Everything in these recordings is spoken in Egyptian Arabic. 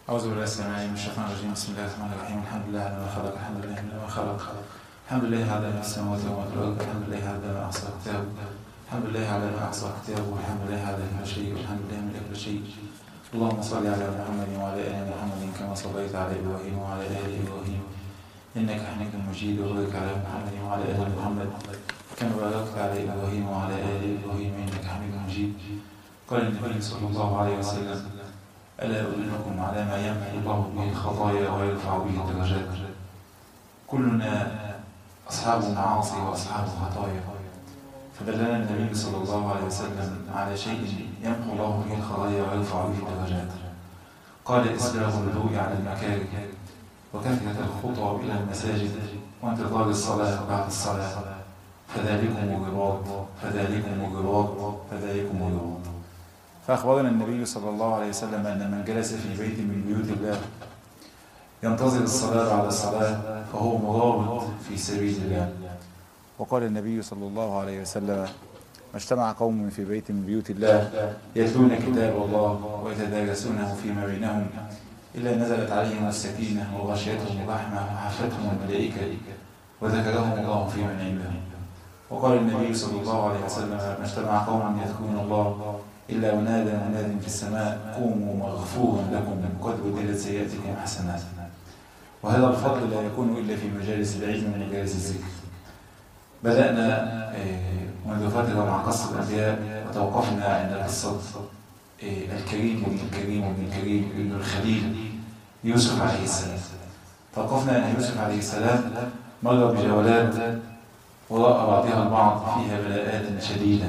أعوذ بالله السميع العليم من الشيطان الرجيم بسم الله الرحمن الرحيم الحمد لله على ما خلق الحمد لله على ما خلق الحمد لله على ما في السماوات وما في الأرض الحمد لله على ما أحصى كتابه الحمد لله على ما أحصى كتابه والحمد لله على كل شيء والحمد لله من كل شيء اللهم صل على محمد وعلى آل محمد كما صليت على إبراهيم وعلى آل إبراهيم إنك حميد مجيد وبارك على محمد وعلى آل محمد كما باركت على إبراهيم وعلى آل إبراهيم إنك حميد مجيد قال النبي صلى الله عليه وسلم ألا أدلكم على ما يمحو الله به الخطايا ويرفع به الدرجات كلنا أصحاب معاصي وأصحاب خطايا فدلنا النبي صلى الله عليه وسلم على شيء يمحو الله به الخطايا ويرفع به الدرجات قال إسباغ الوضوء على المكاره وكثرة الخطى إلى المساجد وانتظار الصلاة بعد الصلاة فذلكم الرباط فذلكم الرباط فذلكم الرباط فأخبرنا النبي صلى الله عليه وسلم أن من جلس في بيت من بيوت الله ينتظر الصلاة بعد الصلاة فهو مرابط في سبيل الله وقال النبي صلى الله عليه وسلم ما اجتمع قوم في بيت من بيوت الله يتلون كتاب الله ويتدارسونه فيما بينهم إلا نزلت عليهم السكينة وغشيتهم الرحمة وحفتهم الملائكة وذكرهم الله في من عنده وقال النبي صلى الله عليه وسلم ما اجتمع قوم يذكرون الله إلا ونادى مناد في السماء قوموا مغفورا لكم قد بدلت سيئاتكم حسنات وهذا الفضل لا يكون إلا في مجالس العلم ومجالس الذكر بدأنا منذ فترة مع قصة الأنبياء وتوقفنا عند قصة الكريم وابن الكريم وابن الكريم ابن الخليل يوسف عليه السلام توقفنا أن يوسف عليه السلام مر بجولات وراء بعضها البعض فيها بلاءات شديدة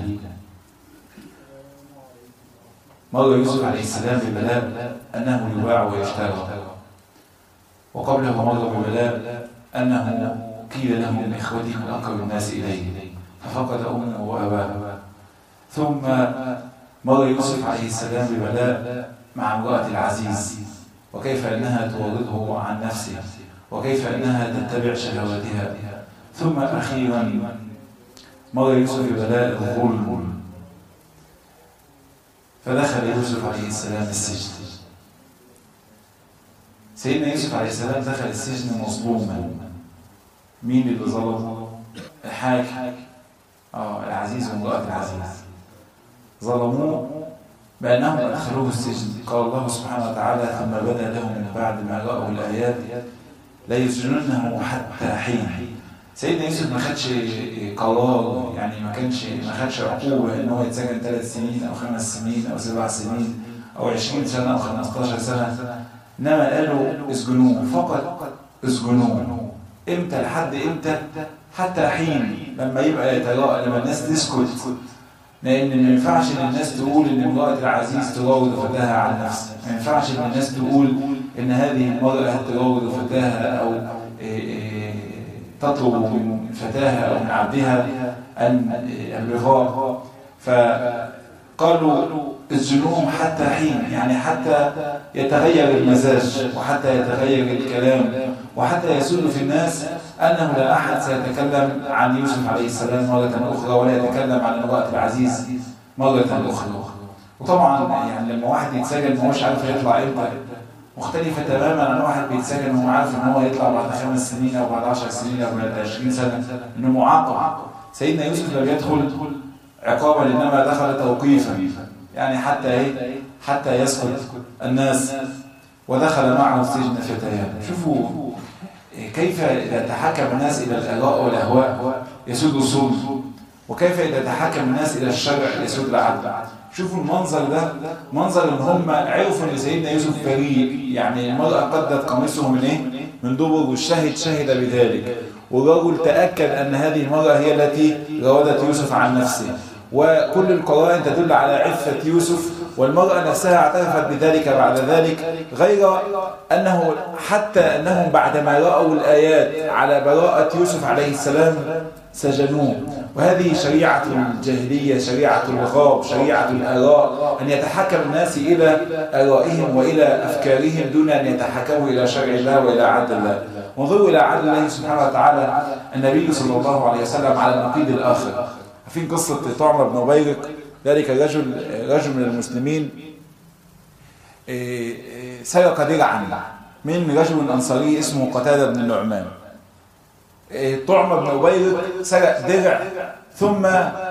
مر يوسف عليه السلام ببلاء أنه يباع ويشترى وقبله مر ببلاء أنه قيل له من إخوته من أقرب الناس إليه ففقد أمه وأباه ثم مر يوسف عليه السلام ببلاء مع امرأة العزيز وكيف أنها تورده عن نفسه وكيف أنها تتبع شهواتها ثم أخيرا مر يوسف ببلاء الظلم فدخل يوسف عليه السلام السجن سيدنا يوسف عليه السلام دخل السجن مظلوما مين اللي ظلمه الحاكم اه العزيز وامرأة العزيز ظلموه بأنهم أدخلوه السجن قال الله سبحانه وتعالى ثم بدا لهم من بعد ما رأوا الآيات لا يسجننه حتى حين سيدنا يوسف ما خدش قرار يعني ما كانش ما خدش عقوبة ان هو يتسجن ثلاث سنين او خمس سنين او سبع سنين او 20 سنة او 15 سنة انما قالوا اسجنوه فقط اسجنوه امتى لحد امتى حتى حين لما يبقى يتراءى لما الناس تسكت لان ما ينفعش ان الناس تقول ان امرأة العزيز تراود فتاها عن نفسها ما ينفعش ان الناس تقول ان هذه المرأة تراود فتاها او إيه إيه تطلب من فتاها أو من عبدها أن البغاء فقالوا الزنوم حتى حين يعني حتى يتغير المزاج وحتى يتغير الكلام وحتى يسود في الناس أنه لا أحد سيتكلم عن يوسف عليه السلام مرة أخرى ولا يتكلم عن امرأة العزيز مرة أخرى وطبعا يعني لما واحد يتسجن ما هوش عارف يطلع امتى مختلفة تماما عن واحد بيتسجن وهو عارف ان هو يطلع بعد خمس سنين او بعد 10 سنين او بعد 20 سنة انه معاقب سيدنا يوسف لم يدخل عقابا انما دخل توقيفا يعني حتى ايه حتى يسكت الناس ودخل معه السجن فتيان شوفوا كيف اذا تحكم الناس الى الاراء والاهواء يسود الصلب وكيف اذا تحكم الناس الى الشرع يسود العدل شوفوا المنظر ده منظر ان هم عرفوا ان سيدنا يوسف بريء يعني المرأة قدت قميصه من ايه من دبر والشاهد شهد بذلك والرجل تأكد ان هذه المرأة هي التي راودت يوسف عن نفسه وكل القرائن تدل على عفة يوسف والمرأة نفسها اعترفت بذلك بعد ذلك غير أنه حتى أنهم بعدما رأوا الآيات على براءة يوسف عليه السلام سجنوه وهذه شريعة الجاهلية شريعة الغاب شريعة الآراء أن يتحكم الناس إلى آرائهم وإلى أفكارهم دون أن يتحكموا إلى شرع الله وإلى عدل الله وانظروا إلى عدل الله سبحانه وتعالى النبي صلى الله عليه وسلم على النقيض الآخر في قصة طعم بن بيرق ذلك الرجل رجل من المسلمين سرق درعا من رجل أنصاري اسمه قتادة بن النعمان طعم بن أبيض سرق درع ثم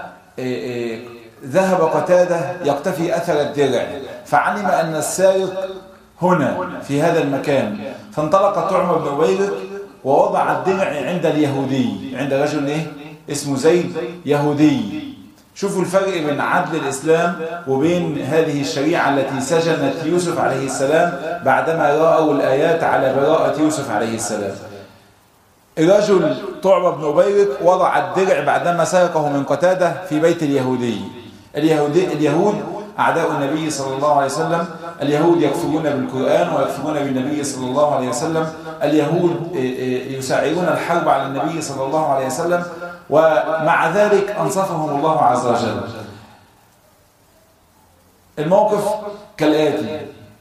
ذهب قتادة يقتفي أثر الدرع فعلم أن السارق هنا في هذا المكان فانطلق طعم بن أبيض ووضع الدرع عند اليهودي عند رجل إيه؟ اسمه زيد يهودي شوفوا الفرق بين عدل الإسلام وبين هذه الشريعة التي سجنت يوسف عليه السلام بعدما رأوا الآيات على براءة يوسف عليه السلام الرجل طعم بن أبيرك وضع الدرع بعدما سرقه من قتادة في بيت اليهودي اليهودي اليهود أعداء النبي صلى الله عليه وسلم اليهود يكفرون بالقرآن ويكفرون بالنبي صلى الله عليه وسلم اليهود يساعدون الحرب على النبي صلى الله عليه وسلم ومع ذلك أنصفهم الله عز وجل الموقف كالآتي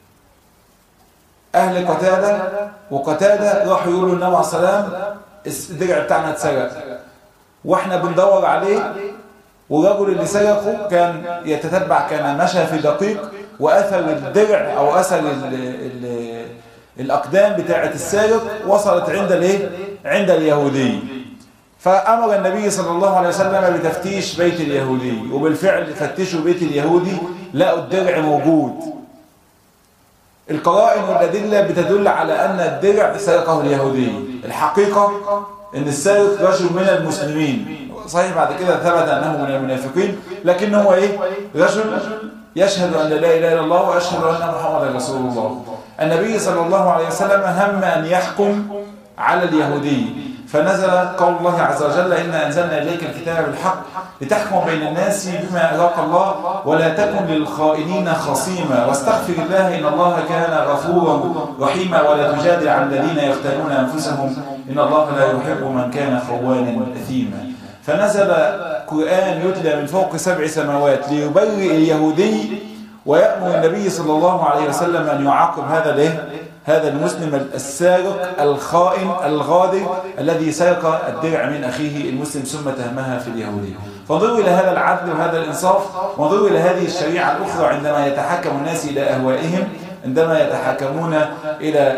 أهل قتادة وقتادة راحوا يقولوا النبي عليه السلام الدرع بتاعنا اتسرق واحنا بندور عليه والرجل اللي سرقه كان يتتبع كان مشى في دقيق وأثر الدرع أو أثر ال ال الأقدام بتاعة السارق وصلت عند الايه؟ عند اليهودي فأمر النبي صلى الله عليه وسلم بتفتيش بيت اليهودي وبالفعل فتشوا بيت اليهودي لقوا الدرع موجود القرائن والأدلة بتدل على أن الدرع سرقه اليهودي الحقيقة أن السارق رجل من المسلمين صحيح بعد كده ثبت أنه من المنافقين لكن هو إيه؟ رجل يشهد أن لا إله إلا الله ويشهد أن محمدا رسول الله النبي صلى الله عليه وسلم هم أن يحكم على اليهودي فنزل قول الله عز وجل إنا أنزلنا إليك الكتاب بالحق لتحكم بين الناس بما أراك الله ولا تكن للخائنين خصيما واستغفر الله إن الله كان غفورا رحيما ولا تجادل عن الذين يختانون أنفسهم إن الله لا يحب من كان خوانا أثيما فنزل قرآن يتلى من فوق سبع سماوات ليبرئ اليهودي ويأمر النبي صلى الله عليه وسلم أن يعاقب هذا الايه هذا المسلم السارق الخائن الغادر الذي سرق الدرع من أخيه المسلم ثم تهمها في اليهودي فانظروا إلى هذا العدل وهذا الإنصاف وانظروا إلى هذه الشريعة الأخرى عندما يتحكم الناس إلى أهوائهم عندما يتحكمون إلى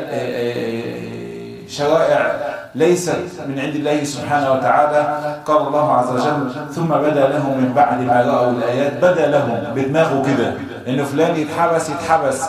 شرائع ليست من عند الله سبحانه وتعالى قال الله عز وجل ثم بدا لهم من بعد ما رأوا الآيات بدا لهم بدماغه كده إنه فلان يتحبس يتحبس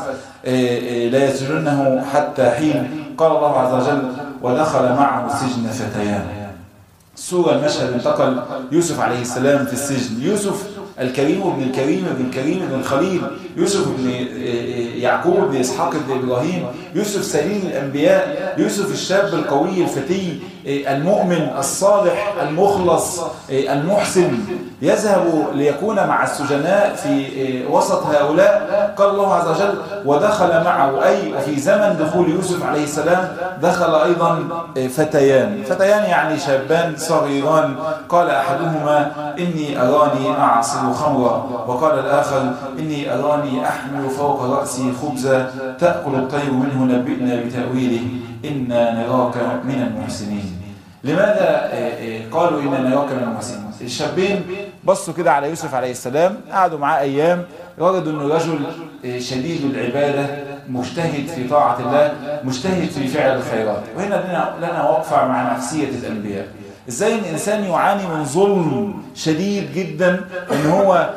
لا يسجنه حتى حين قال الله عز وجل ودخل معه السجن فتيان سورة المشهد انتقل يوسف عليه السلام في السجن يوسف الكريم ابن الكريم ابن الكريم ابن الخليل يوسف ابن يعقوب ابن إسحاق ابن إبراهيم يوسف سليم الأنبياء يوسف الشاب القوي الفتي المؤمن الصالح المخلص المحسن يذهب ليكون مع السجناء في وسط هؤلاء قال الله عز وجل ودخل معه أي وفي زمن دخول يوسف عليه السلام دخل أيضا فتيان فتيان يعني شابان صغيران قال أحدهما إني أراني أعصر خمرا وقال الآخر إني أراني أحمل فوق رأسي خبزا تأكل الطير منه نبئنا بتأويله إنا نراك من المحسنين لماذا قالوا إنا نراك من المحسنين الشابين بصوا كده على يوسف عليه السلام قعدوا معاه أيام وجدوا أنه رجل شديد العبادة مجتهد في طاعة الله مجتهد في فعل الخيرات وهنا لنا, لنا وقفة مع نفسية الأنبياء ازاي الانسان يعاني من ظلم شديد جدا ان هو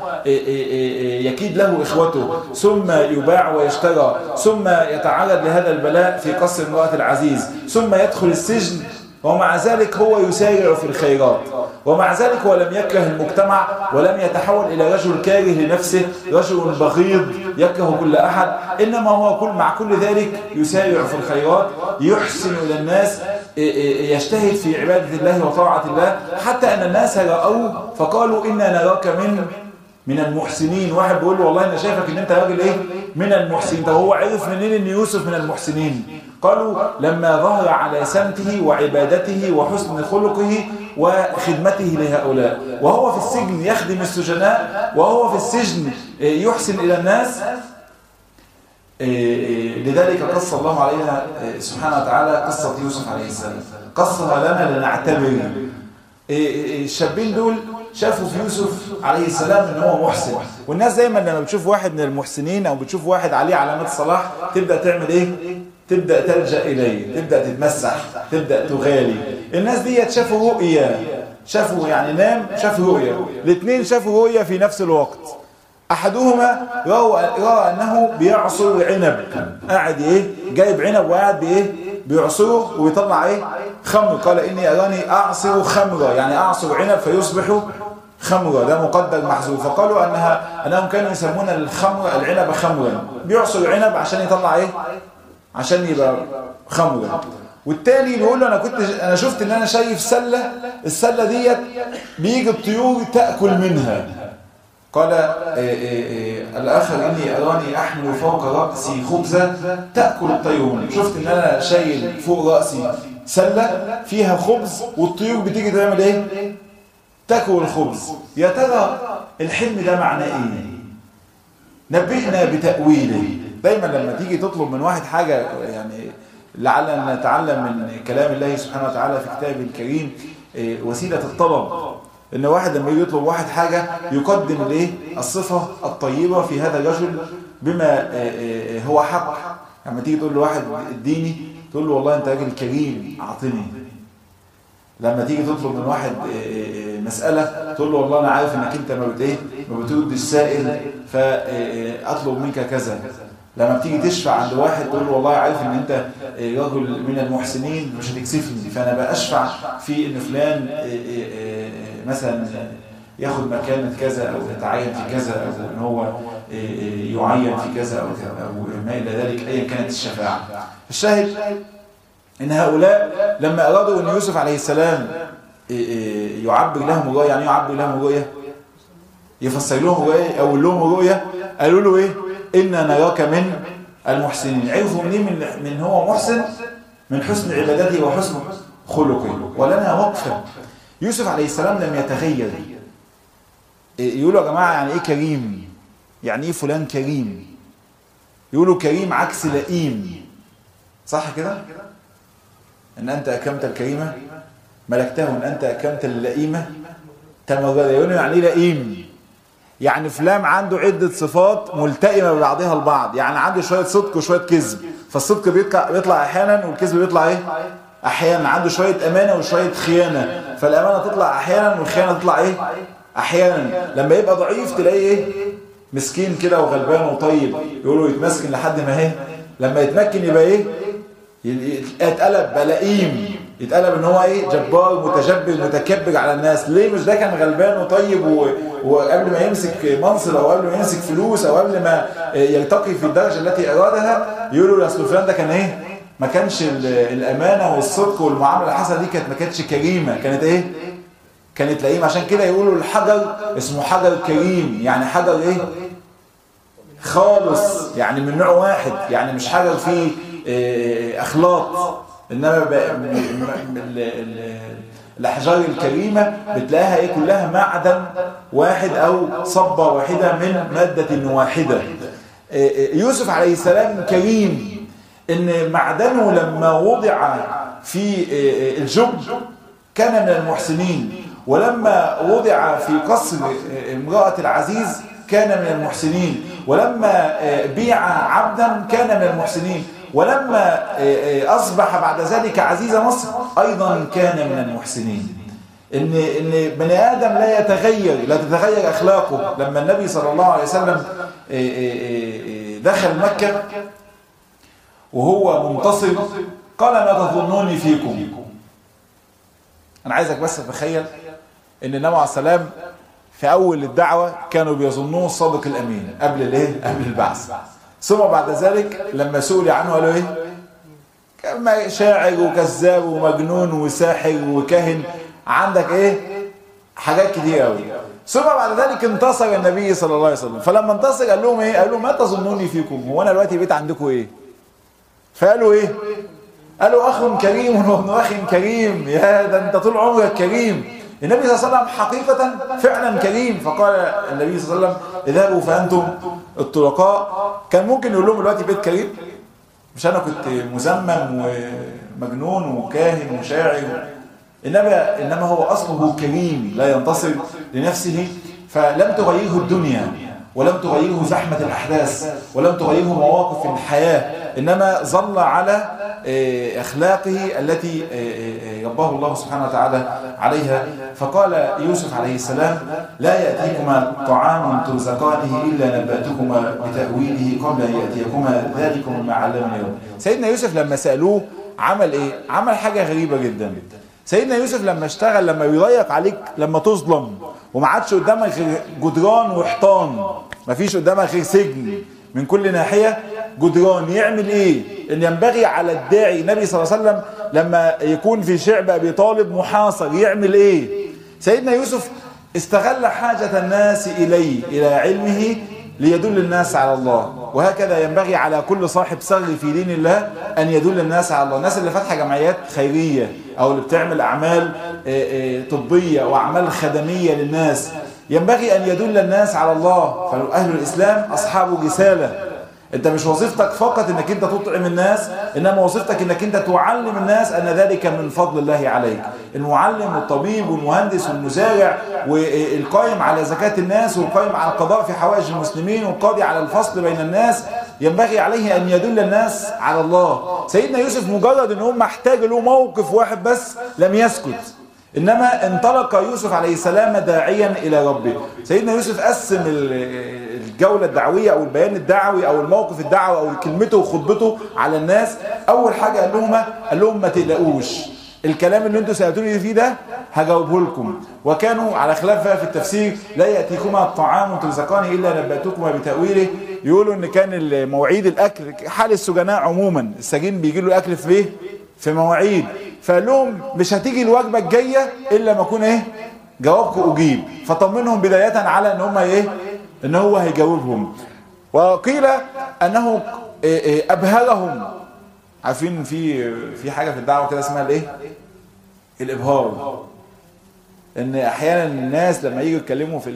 يكيد له اخوته ثم يباع ويشترى ثم يتعرض لهذا البلاء في قصر امرأة العزيز ثم يدخل السجن ومع ذلك هو يسارع في الخيرات ومع ذلك هو لم يكره المجتمع ولم يتحول إلى رجل كاره لنفسه رجل بغيض يكره كل أحد إنما هو كل مع كل ذلك يسارع في الخيرات يحسن إلى الناس يجتهد في عبادة الله وطاعة الله حتى أن الناس رأوه فقالوا إنا نراك من من المحسنين واحد بيقول له والله أنا شايفك إن أنت راجل إيه من المحسنين طب هو عرف منين إن يوسف من المحسنين قالوا لما ظهر على سمته وعبادته وحسن خلقه وخدمته لهؤلاء وهو في السجن يخدم السجناء وهو في السجن يحسن إلى الناس لذلك قص الله علينا سبحانه وتعالى قصة يوسف عليه السلام قصها لنا لنعتبر الشابين دول شافوا في يوسف عليه السلام ان هو محسن والناس دايما لما بتشوف واحد من المحسنين او بتشوف واحد عليه علامات الصلاح تبدا تعمل ايه تبدا تلجا اليه تبدا تتمسح تبدا تغالي الناس دي شافوا رؤيا شافوا يعني نام شافوا رؤيا الاثنين شافوا رؤيا في نفس الوقت احدهما راى راى انه بيعصر عنب قاعد ايه جايب عنب وقاعد بايه بيعصره ويطلع ايه خمر قال اني اراني اعصر خمرا يعني اعصر عنب فيصبح خمرا ده مقدر محذوف فقالوا انها انهم كانوا يسمون الخمر العنب خمرا بيعصر عنب عشان يطلع ايه عشان يبقى خمرا والتاني بيقول له انا كنت انا شفت ان انا شايف سله السله ديت بيجي الطيور تاكل منها قال إيه إيه إيه الاخر اني اراني احمل فوق راسي خبزه تاكل الطيور شفت ان انا شايل فوق راسي سله فيها خبز والطيور بتيجي تعمل ايه تاكل الخبز يا ترى الحلم ده معناه ايه نبهنا بتاويله دايما لما تيجي تطلب من واحد حاجه يعني لعلنا نتعلم من كلام الله سبحانه وتعالى في كتابه الكريم وسيله الطلب ان واحد لما يجي يطلب واحد حاجه يقدم الايه الصفه الطيبه في هذا الرجل بما هو حق لما تيجي تقول لواحد اديني تقول له والله انت راجل كريم اعطني لما تيجي تطلب من واحد مسألة تقول له والله أنا عارف إنك أنت ما بت إيه ما بترد السائل فأطلب منك كذا لما بتيجي تشفع عند واحد تقول له والله عارف إن أنت رجل من المحسنين مش هتكسفني فأنا بأشفع في إن فلان مثلا ياخد مكانة كذا أو يتعين في كذا أو إن هو يعين في كذا أو أو ما إلى ذلك أيا كانت الشفاعة الشاهد إن هؤلاء لما أرادوا أن يوسف عليه السلام يعبر لهم الرؤيا يعني يعبر لهم الرؤيا يفسر لهم الرؤيا أو لهم الرؤيا قالوا له إيه إنا نراك من المحسنين عرفوا منين من, من هو محسن من حسن عبادته وحسن خلقه ولنا وقفة يوسف عليه السلام لم يتغير يقولوا يا جماعة يعني إيه كريم يعني إيه فلان كريم يقولوا كريم عكس لئيم صح كده ان انت اكرمت الكريمه ملكته ان انت اكرمت اللئيمه تمرد يقولوا يعني ايه لئيم يعني فلان عنده عده صفات ملتئمه ببعضها البعض يعني عنده شويه صدق وشويه كذب فالصدق بيطلع بيطلع احيانا والكذب بيطلع ايه احيانا عنده شويه امانه وشويه خيانه فالامانه تطلع احيانا والخيانه تطلع ايه احيانا لما يبقى ضعيف تلاقيه ايه مسكين كده وغلبان وطيب يقولوا يتمسكن لحد ما ايه لما يتمكن يبقى ايه يتقلب بلئيم يتقلب ان هو ايه جبار متجبر متكبر على الناس ليه مش ده كان غلبان وطيب و... وقبل ما يمسك منصب او قبل ما يمسك فلوس او قبل ما يرتقي في الدرجه التي ارادها يقولوا اصل فلان ده كان ايه ما كانش الامانه والصدق والمعامله الحسنه دي كانت ما كانتش كريمه كانت ايه كانت لئيمه عشان كده يقولوا الحجر اسمه حجر كريم يعني حجر ايه خالص يعني من نوع واحد يعني مش حجر فيه اخلاط انما الاحجار الكريمه بتلاقيها ايه كلها معدن واحد او صبه واحده من ماده واحده يوسف عليه السلام كريم ان معدنه لما وضع في الجب كان من المحسنين ولما وضع في قصر امراه العزيز كان من المحسنين ولما بيع عبدا كان من المحسنين ولما أصبح بعد ذلك عزيز مصر أيضا كان من المحسنين إن, إن بني آدم لا يتغير لا تتغير أخلاقه لما النبي صلى الله عليه وسلم دخل مكة وهو منتصر قال ما تظنوني فيكم أنا عايزك بس تتخيل إن النبي عليه السلام في أول الدعوة كانوا بيظنوه الصادق الأمين قبل الإيه؟ قبل البعث ثم بعد ذلك لما سئل عنه قالوا ايه كما شاعر وكذاب ومجنون وساحر وكاهن عندك ايه حاجات كتير قوي ثم بعد ذلك انتصر النبي صلى الله عليه وسلم فلما انتصر قال لهم ايه قال لهم ما تظنوني فيكم هو انا دلوقتي بيت عندكم ايه فقالوا ايه قالوا اخ كريم وابن اخ كريم يا ده انت طول عمرك كريم النبي صلى الله عليه وسلم حقيقة فعلا كريم فقال النبي صلى الله عليه وسلم اذهبوا فأنتم الطلقاء كان ممكن يقول لهم دلوقتي بيت كريم مش أنا كنت مزمم ومجنون وكاهن وشاعر إنما, إنما هو أصله كريم لا ينتصر لنفسه فلم تغيره الدنيا ولم تغيره زحمة الأحداث ولم تغيره مواقف الحياة إنما ظل على أخلاقه التي رباه الله سبحانه وتعالى عليها فقال يوسف عليه السلام لا يأتيكما طعام ترزقانه إلا نبأتكما بتأويله قبل أن يأتيكما ذلكم ما علمني رب سيدنا يوسف لما سألوه عمل إيه؟ عمل حاجة غريبة جدا سيدنا يوسف لما اشتغل لما يضيق عليك لما تظلم وما عادش قدامك غير جدران وحيطان مفيش قدامك غير سجن من كل ناحية جدران يعمل ايه ان ينبغي على الداعي النبي صلى الله عليه وسلم لما يكون في شعب ابي طالب محاصر يعمل ايه سيدنا يوسف استغل حاجة الناس اليه الى علمه ليدل الناس على الله وهكذا ينبغي على كل صاحب صغر في دين الله أن يدل الناس على الله الناس اللي فاتحة جمعيات خيرية أو اللي بتعمل أعمال طبية وأعمال خدمية للناس ينبغي أن يدل الناس على الله فأهل الإسلام أصحاب رسالة انت مش وظيفتك فقط انك انت تطعم الناس انما وظيفتك انك انت تعلم الناس ان ذلك من فضل الله عليك المعلم والطبيب والمهندس والمزارع والقائم على زكاة الناس والقائم على القضاء في حوائج المسلمين والقاضي على الفصل بين الناس ينبغي عليه ان يدل الناس على الله سيدنا يوسف مجرد ان هم احتاج له موقف واحد بس لم يسكت إنما انطلق يوسف عليه السلام داعيا إلى ربه سيدنا يوسف قسم الجولة الدعوية أو البيان الدعوي أو الموقف الدعوي أو كلمته وخطبته على الناس أول حاجة قال لهم قال لهم ما تقلقوش الكلام اللي انتوا سألتوني فيه ده هجاوبه لكم وكانوا على خلاف في التفسير لا يأتيكما الطعام ترزقانه إلا نبأتكما بتأويله يقولوا ان كان مواعيد الأكل حال السجناء عموما السجين بيجي له الأكل في ايه في مواعيد فقال لهم مش هتيجي الوجبة الجاية إلا ما أكون إيه جوابكم أجيب فطمنهم بداية على إن هم إيه إن هو هيجاوبهم وقيل أنه أبهرهم عارفين في في حاجة في الدعوة كده اسمها الإيه الإبهار إن أحيانا الناس لما يجوا يتكلموا في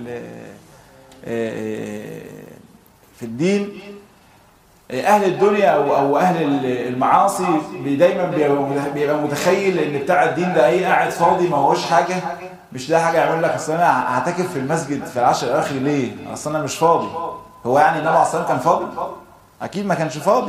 في الدين اهل الدنيا او او اهل المعاصي دايما بيبقى متخيل ان بتاع الدين ده ايه قاعد فاضي ما هوش حاجه مش ده حاجه يعمل لك اصل انا هعتكف في المسجد في العشر الاخر ليه اصل انا مش فاضي هو يعني النبي عليه الصلاه كان فاضي اكيد ما كانش فاضي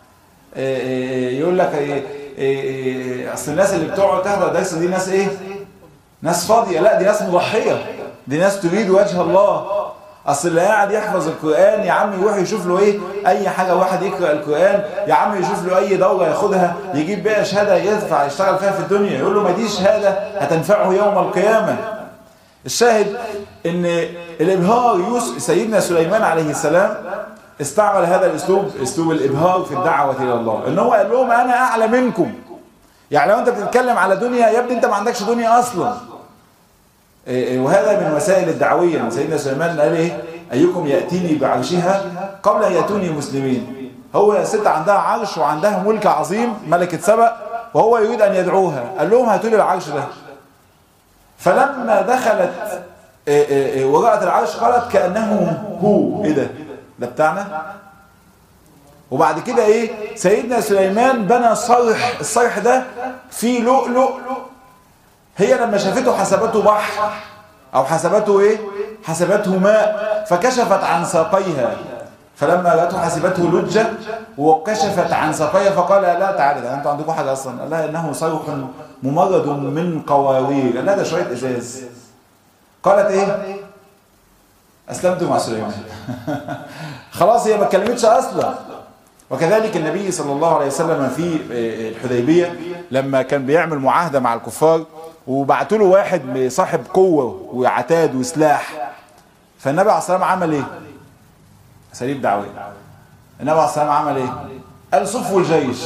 يقول لك اصل الناس اللي بتقعد تحضر درس دي ناس ايه ناس فاضيه لا دي ناس مضحيه دي ناس تريد وجه الله اصل اللي قاعد يحفظ القرآن يا عم يروح يشوف له ايه اي حاجة واحد يقرأ القرآن يا عم يشوف له اي دورة ياخدها يجيب بيها شهادة يدفع يشتغل فيها في الدنيا يقول له ما دي شهادة هتنفعه يوم القيامة الشاهد ان الابهار يوسف سيدنا سليمان عليه السلام استعمل هذا الاسلوب اسلوب الابهار في الدعوة الى الله ان هو قال لهم انا اعلى منكم يعني لو انت بتتكلم على دنيا يا ابني انت ما عندكش دنيا اصلا وهذا من وسائل الدعوية سيدنا سليمان قال ايه ايكم يأتيني بعرشها قبل ان يأتوني مسلمين هو يا ست عندها عرش وعندها ملك عظيم ملكة سبأ وهو يريد ان يدعوها قال لهم هاتوا لي العرش ده فلما دخلت ورأت العرش قالت كأنه هو ايه ده ده بتاعنا وبعد كده ايه سيدنا سليمان بنى صرح الصرح ده فيه لؤلؤ هي لما شافته حسبته بحر او حسبته ايه حسبته ماء فكشفت عن ساقيها فلما رأته حسبته لجة وكشفت عن ساقيها فقال لا تعالى ده انتوا عندكم حاجة اصلا قال لها انه صرح ممرد من قوارير قال لها ده شوية ازاز قالت ايه اسلمت مع سليمان خلاص هي ما اتكلمتش اصلا وكذلك النبي صلى الله عليه وسلم في الحديبية لما كان بيعمل معاهدة مع الكفار وبعتوا له واحد صاحب قوة وعتاد وسلاح فالنبي عليه الصلاة والسلام عمل ايه اساليب دعوية النبي عليه الصلاة والسلام عمل ايه قال صفوا الجيش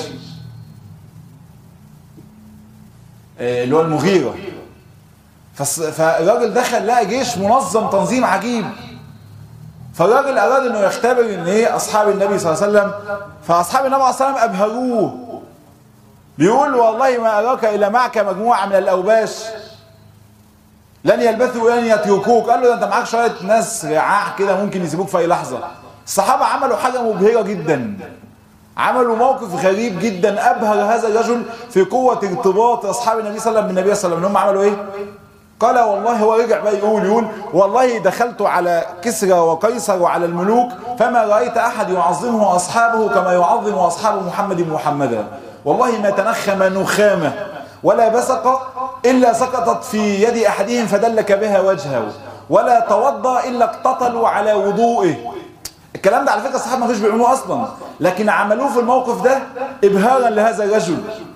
اللي هو المغيرة فالراجل دخل لقى جيش منظم تنظيم عجيب فالراجل اراد انه يختبر ان ايه اصحاب النبي صلى الله عليه وسلم فاصحاب النبي صلى الله عليه وسلم ابهروه بيقول والله ما اراك الا معك مجموعه من الاوباش لن يلبثوا ولن يتركوك قال له ده انت معاك شويه ناس رعاع كده ممكن يسيبوك في اي لحظه الصحابه عملوا حاجه مبهره جدا عملوا موقف غريب جدا ابهر هذا الرجل في قوه ارتباط اصحاب النبي صلى الله عليه وسلم بالنبي صلى الله عليه وسلم هم عملوا ايه قال والله هو رجع بقى يقول يقول والله دخلت على كسرى وقيصر وعلى الملوك فما رأيت أحد يعظمه أصحابه كما يعظم أصحاب محمد محمدا والله ما تنخم نخامة ولا بسق إلا سقطت في يد أحدهم فدلك بها وجهه ولا توضى إلا اقتتلوا على وضوئه الكلام ده على فكرة الصحابة ما كانوش بيعملوه أصلا لكن عملوه في الموقف ده إبهارا لهذا الرجل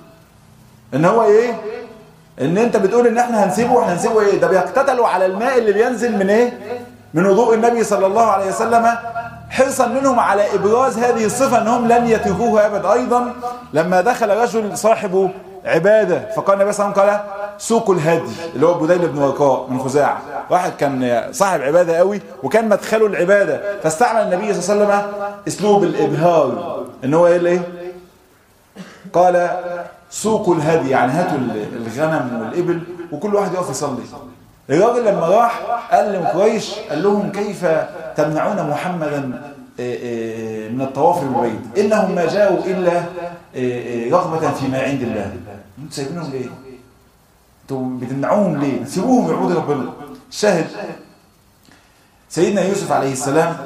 إن هو إيه ان انت بتقول ان احنا هنسيبه واحنا هنسيبه ايه ده بيقتتلوا على الماء اللي بينزل من ايه من وضوء النبي صلى الله عليه وسلم حرصا منهم على ابراز هذه الصفة انهم لن يتركوه ابدا ايضا لما دخل رجل صاحبه عبادة فقال النبي صلى الله عليه وسلم قال سوق الهدي اللي هو بديل بن ورقاء من خزاعة واحد كان صاحب عبادة قوي وكان مدخله العبادة فاستعمل النبي صلى الله عليه وسلم اسلوب الابهار ان هو ايه الايه قال سوق الهدي يعني هاتوا الغنم والإبل وكل واحد يقف يصلي الراجل لما راح قال لقريش قال لهم كيف تمنعون محمدا من الطواف بالبيت إنهم ما جاءوا إلا رغبة فيما عند الله انتوا سايبينهم ليه انتوا بتمنعوهم ليه سيبوهم يعبدوا ربنا الشاهد سيدنا يوسف عليه السلام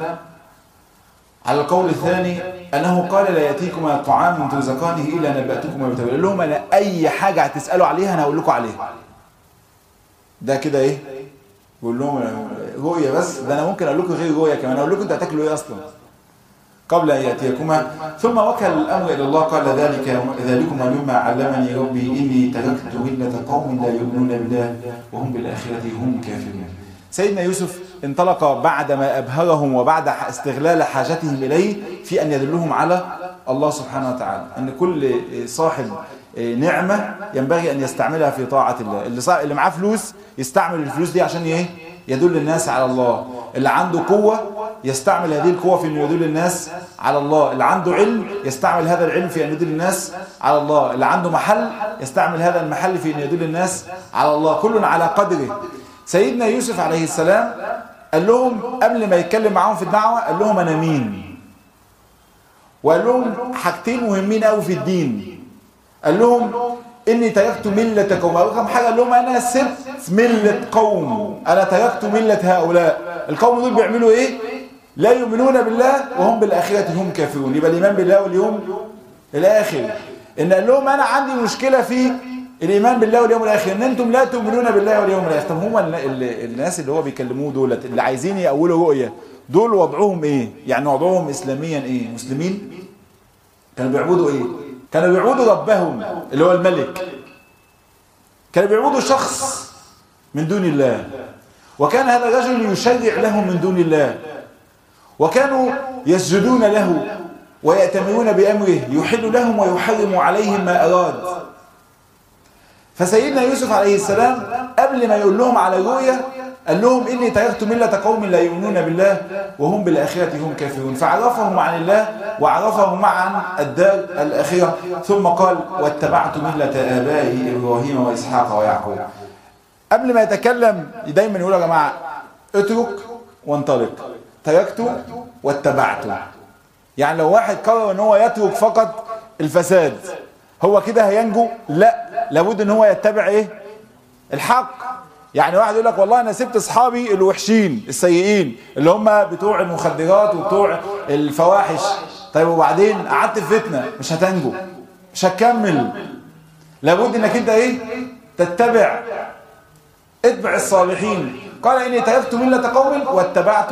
على القول الثاني أنه قال لا يأتيكما طعام من ترزقانه إلا نبأتكما بتبعه قال لهم أنا أي حاجة هتسألوا عليها أنا هقول لكم عليها ده كده إيه بقول لهم رؤية بس ده أنا ممكن أقول لكم غير رؤية كمان أقول لكم أنتوا هتاكلوا إيه أصلا قبل أن يأتيكما ثم وكل الأمر إلى الله قال ذلك ذلكما مما علمني ربي إني تركت ملة قوم لا يؤمنون بالله وهم بالآخرة هم كافرون سيدنا يوسف انطلق بعدما أبهرهم وبعد استغلال حاجتهم إليه في أن يدلهم على الله سبحانه وتعالى أن كل صاحب نعمة ينبغي أن يستعملها في طاعة الله اللي, صاحب اللي معاه فلوس يستعمل الفلوس دي عشان إيه؟ يدل الناس على الله اللي عنده قوة يستعمل هذه القوة في أن يدل الناس على الله اللي عنده علم يستعمل هذا العلم في أن يدل الناس على الله اللي عنده محل يستعمل هذا المحل في أن يدل الناس على الله كل على قدره سيدنا يوسف عليه السلام قال لهم قبل ما يتكلم معاهم في الدعوة قال لهم أنا مين وقال لهم حاجتين مهمين قوي في الدين قال لهم إني تركت ملة قوم أول كم حاجة قال لهم أنا سبت ملة قوم أنا تركت ملة هؤلاء القوم دول بيعملوا إيه لا يؤمنون بالله وهم بالآخرة هم كافرون يبقى الإيمان بالله واليوم الآخر إن قال لهم أنا عندي مشكلة في الايمان بالله واليوم الاخر ان انتم لا تؤمنون بالله واليوم الاخر طب هم الناس اللي هو بيكلموه دولت اللي عايزين يقولوا رؤيه دول وضعهم ايه يعني وضعهم اسلاميا ايه مسلمين كانوا بيعبدوا ايه كانوا بيعبدوا ربهم اللي هو الملك كانوا بيعبدوا شخص من دون الله وكان هذا الرجل يشرع لهم من دون الله وكانوا يسجدون له ويأتمرون بأمره يحل لهم ويحرم عليهم ما أراد فسيدنا يوسف عليه السلام قبل ما يقول لهم على الرؤيا قال لهم إني تركت ملة قوم لا يؤمنون بالله وهم بالآخرة هم كافرون فعرفهم عن الله وعرفهم عن الدار الآخرة ثم قال واتبعت ملة آبائي إبراهيم وإسحاق ويعقوب قبل ما يتكلم دايما يقول يا جماعة اترك وانطلق تركت واتبعت يعني لو واحد قرر ان هو يترك فقط الفساد هو كده هينجو لا لابد ان هو يتبع ايه الحق يعني واحد يقول لك والله انا سبت اصحابي الوحشين السيئين اللي هم بتوع المخدرات وبتوع الفواحش طيب وبعدين قعدت في فتنه مش هتنجو مش هتكمل لابد انك انت ايه تتبع اتبع الصالحين قال اني تركت مله قوم واتبعت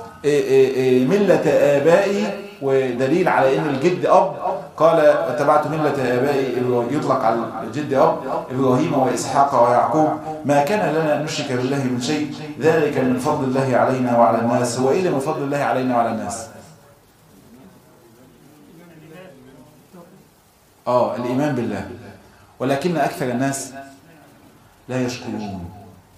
مله ابائي ودليل على ان الجد اب قال اتبعت مله ابائي يطلق على الجد اب ابراهيم واسحاق ويعقوب ما كان لنا ان نشرك بالله من شيء ذلك من فضل الله علينا وعلى الناس هو ايه من فضل الله علينا وعلى الناس اه الايمان بالله ولكن اكثر الناس لا يشكرون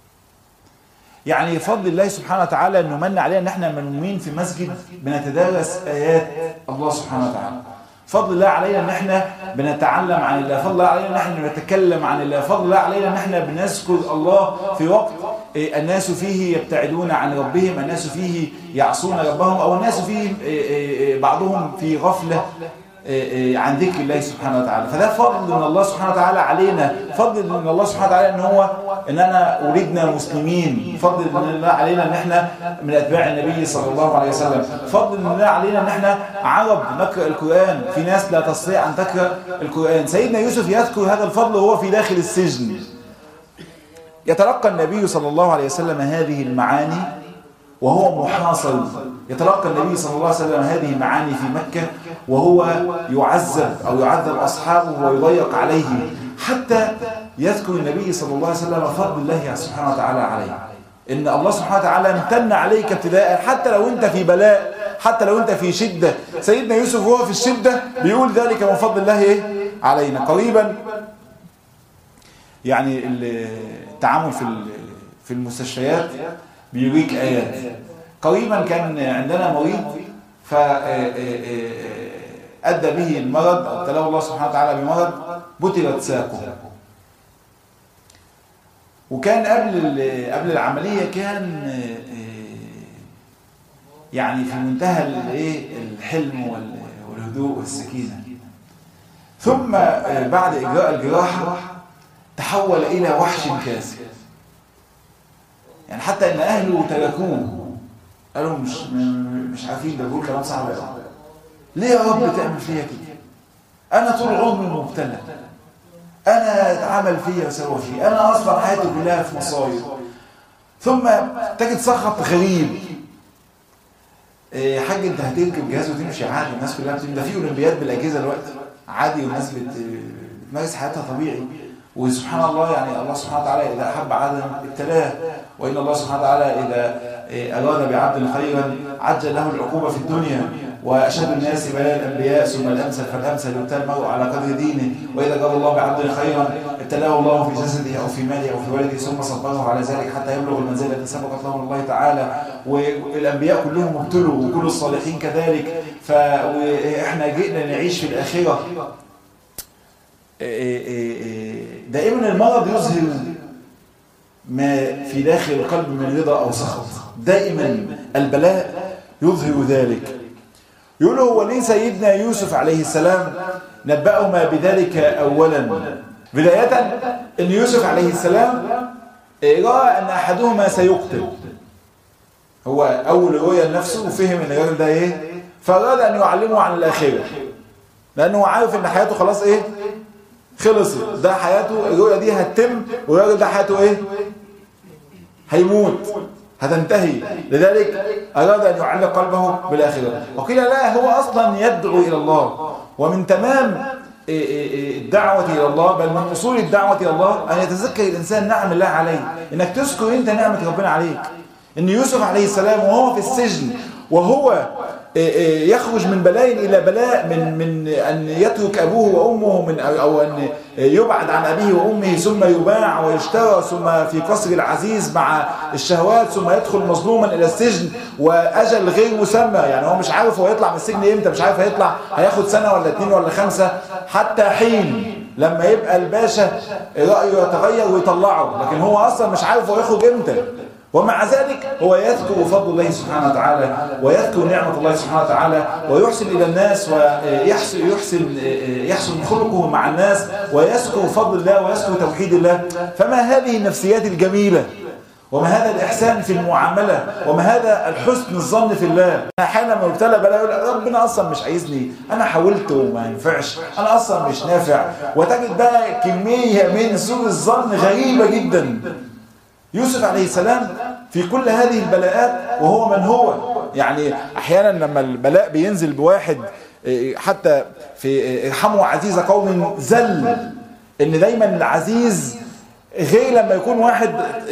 يعني فضل الله سبحانه وتعالى انه من علينا ان احنا منومين في مسجد بنتدارس ايات الله سبحانه وتعالى فضل الله علينا ان احنا بنتعلم عن الله فضل الله علينا ان احنا بنتكلم عن الله فضل الله علينا ان احنا بنذكر الله في وقت الناس فيه يبتعدون عن ربهم الناس فيه يعصون ربهم او الناس فيه بعضهم في غفلة عن ذكر الله سبحانه وتعالى فده فضل من الله سبحانه وتعالى علينا فضل من الله سبحانه وتعالى ان هو ان انا اريدنا مسلمين فضل من الله علينا ان احنا من اتباع النبي صلى الله عليه وسلم فضل من الله علينا ان احنا عرب نقرا القران في ناس لا تستطيع ان تقرا القران سيدنا يوسف يذكر هذا الفضل وهو في داخل السجن يتلقى النبي صلى الله عليه وسلم هذه المعاني وهو محاصر يتلقى النبي صلى الله عليه وسلم هذه المعاني في مكة وهو يعذب أو يعذب أصحابه ويضيق عليهم حتى يذكر النبي صلى الله عليه وسلم فضل الله سبحانه وتعالى عليه إن الله سبحانه وتعالى امتن عليك ابتداء حتى لو أنت في بلاء حتى لو أنت في شدة سيدنا يوسف وهو في الشدة بيقول ذلك من فضل الله إيه؟ علينا قريبا يعني التعامل في في المستشفيات بيوريك آيات قريبا كان عندنا مريض فأدى به المرض أو ابتلاه الله سبحانه وتعالى بمرض بترت ساقه وكان قبل قبل العملية كان يعني في منتهى الايه الحلم والهدوء والسكينة ثم بعد إجراء الجراحة تحول إلى وحش كاسر يعني حتى ان اهله تركوه قالوا مش مش عارفين ده بيقول كلام صعب قوي ليه يا رب تعمل فيا كده انا طول عمري مبتلى انا اتعمل فيا وسوى فيا انا اصلا حياتي كلها في مصايب ثم تجد سخط غريب إيه حاج انت هتركب جهاز وتمشي عادي الناس كلها بتمشي ده في اولمبياد بالاجهزه دلوقتي عادي والناس بتمارس حياتها طبيعي وسبحان الله يعني الله سبحانه وتعالى إذا أحب عبدا ابتلاه وإن الله سبحانه وتعالى إذا أراد بعبد خيرا عجل له العقوبة في الدنيا وأشد الناس بلاء الأنبياء ثم الأمثل فالأمثل يبتلى المرء على قدر دينه وإذا قال الله بعبد خيرا ابتلاه الله في جسده أو في ماله أو في ولده ثم صبره على ذلك حتى يبلغ المنزلة التي سبقت له الله تعالى والأنبياء كلهم ابتلوا وكل الصالحين كذلك فإحنا جئنا نعيش في الآخرة دائما المرض يظهر ما في داخل القلب من رضا أو سخط دائما البلاء يظهر ذلك يقول هو ليه سيدنا يوسف عليه السلام نبأهما بذلك أولا بداية أن يوسف عليه السلام رأى أن أحدهما سيقتل هو أول رؤية لنفسه وفهم أن الراجل ده إيه فأراد أن يعلمه عن الآخرة لأنه عارف أن حياته خلاص إيه خلصت ده حياته الرؤية دي هتتم والراجل ده حياته ايه هيموت هتنتهي لذلك أراد أن يعلق قلبه بالآخرة وقيل لا هو أصلا يدعو إلى الله ومن تمام الدعوة إلى الله بل من أصول الدعوة إلى الله أن يتذكر الإنسان نعم الله عليه إنك تذكر أنت نعمة ربنا عليك إن يوسف عليه السلام وهو في السجن وهو يخرج من بلاء إلى بلاء من من أن يترك أبوه وأمه من أو أن يبعد عن أبيه وأمه ثم يباع ويشترى ثم في قصر العزيز مع الشهوات ثم يدخل مظلوما إلى السجن وأجل غير مسمى يعني هو مش عارف هو يطلع من السجن إمتى مش عارف هيطلع هياخد سنة ولا اتنين ولا خمسة حتى حين لما يبقى الباشا رأيه يتغير ويطلعه لكن هو أصلا مش عارف هو ياخد إمتى ومع ذلك هو يذكر فضل الله سبحانه وتعالى ويذكر نعمة الله سبحانه وتعالى ويحسن إلى الناس ويحسن يحسن يحسن خلقه مع الناس ويذكر فضل الله ويذكر توحيد الله فما هذه النفسيات الجميلة وما هذا الإحسان في المعاملة وما هذا الحسن الظن في الله أحيانا لما ابتلى بلا يقول ربنا أصلا مش عايزني أنا حاولت وما ينفعش أنا أصلا مش نافع وتجد بقى كمية من سوء الظن غريبة جدا يوسف عليه السلام في كل هذه البلاءات وهو من هو يعني احيانا لما البلاء بينزل بواحد حتى في ارحموا عزيز قوم زل ان دايما العزيز غير لما يكون واحد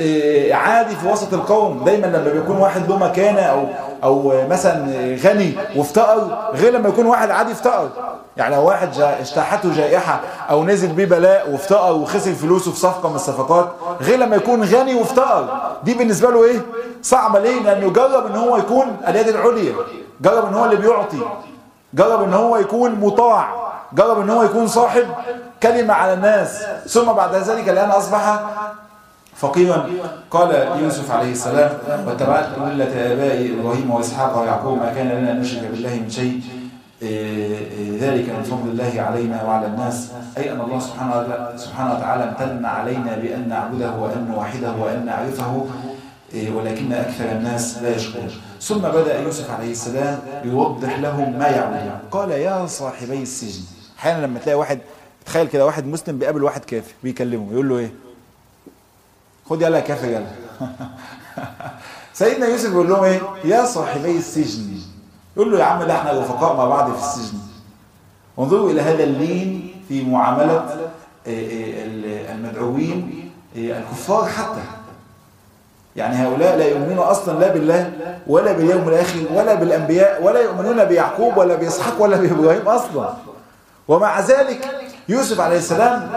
عادي في وسط القوم دايما لما بيكون واحد له مكانه او او مثلا غني وافتقر غير لما يكون واحد عادي افتقر يعني لو واحد اجتاحته جائحه او نزل بيه بلاء وافتقر وخسر فلوسه في صفقه من الصفقات غير لما يكون غني وافتقر دي بالنسبه له ايه صعبه ليه لانه جرب ان هو يكون اليد العليا جرب ان هو اللي بيعطي جرب ان هو يكون مطاع جرب ان هو يكون صاحب كلمة على الناس ثم بعد ذلك الآن أصبح فقيرا قال يوسف عليه السلام واتبعت ملة آبائي إبراهيم وإسحاق ويعقوب ما كان لنا أن نشرك بالله من شيء ذلك من فضل الله علينا وعلى الناس أي أن الله سبحانه سبحانه وتعالى امتن علينا بأن نعبده وأن نوحده وأن نعرفه ولكن أكثر الناس لا يشكرون ثم بدأ يوسف عليه السلام يوضح لهم ما يعبدون قال يا صاحبي السجن أحيانا لما تلاقي واحد تخيل كده واحد مسلم بيقابل واحد كافر بيكلمه يقول له ايه خد يلا يا كافر يلا سيدنا يوسف بيقول لهم ايه يا صاحبي السجن يقول له يا عم ده احنا رفقاء مع بعض في السجن انظروا الى هذا اللين في معامله المدعوين الكفار حتى يعني هؤلاء لا يؤمنون اصلا لا بالله ولا باليوم الاخر ولا بالانبياء ولا يؤمنون بيعقوب ولا باسحاق ولا بابراهيم اصلا ومع ذلك يوسف عليه السلام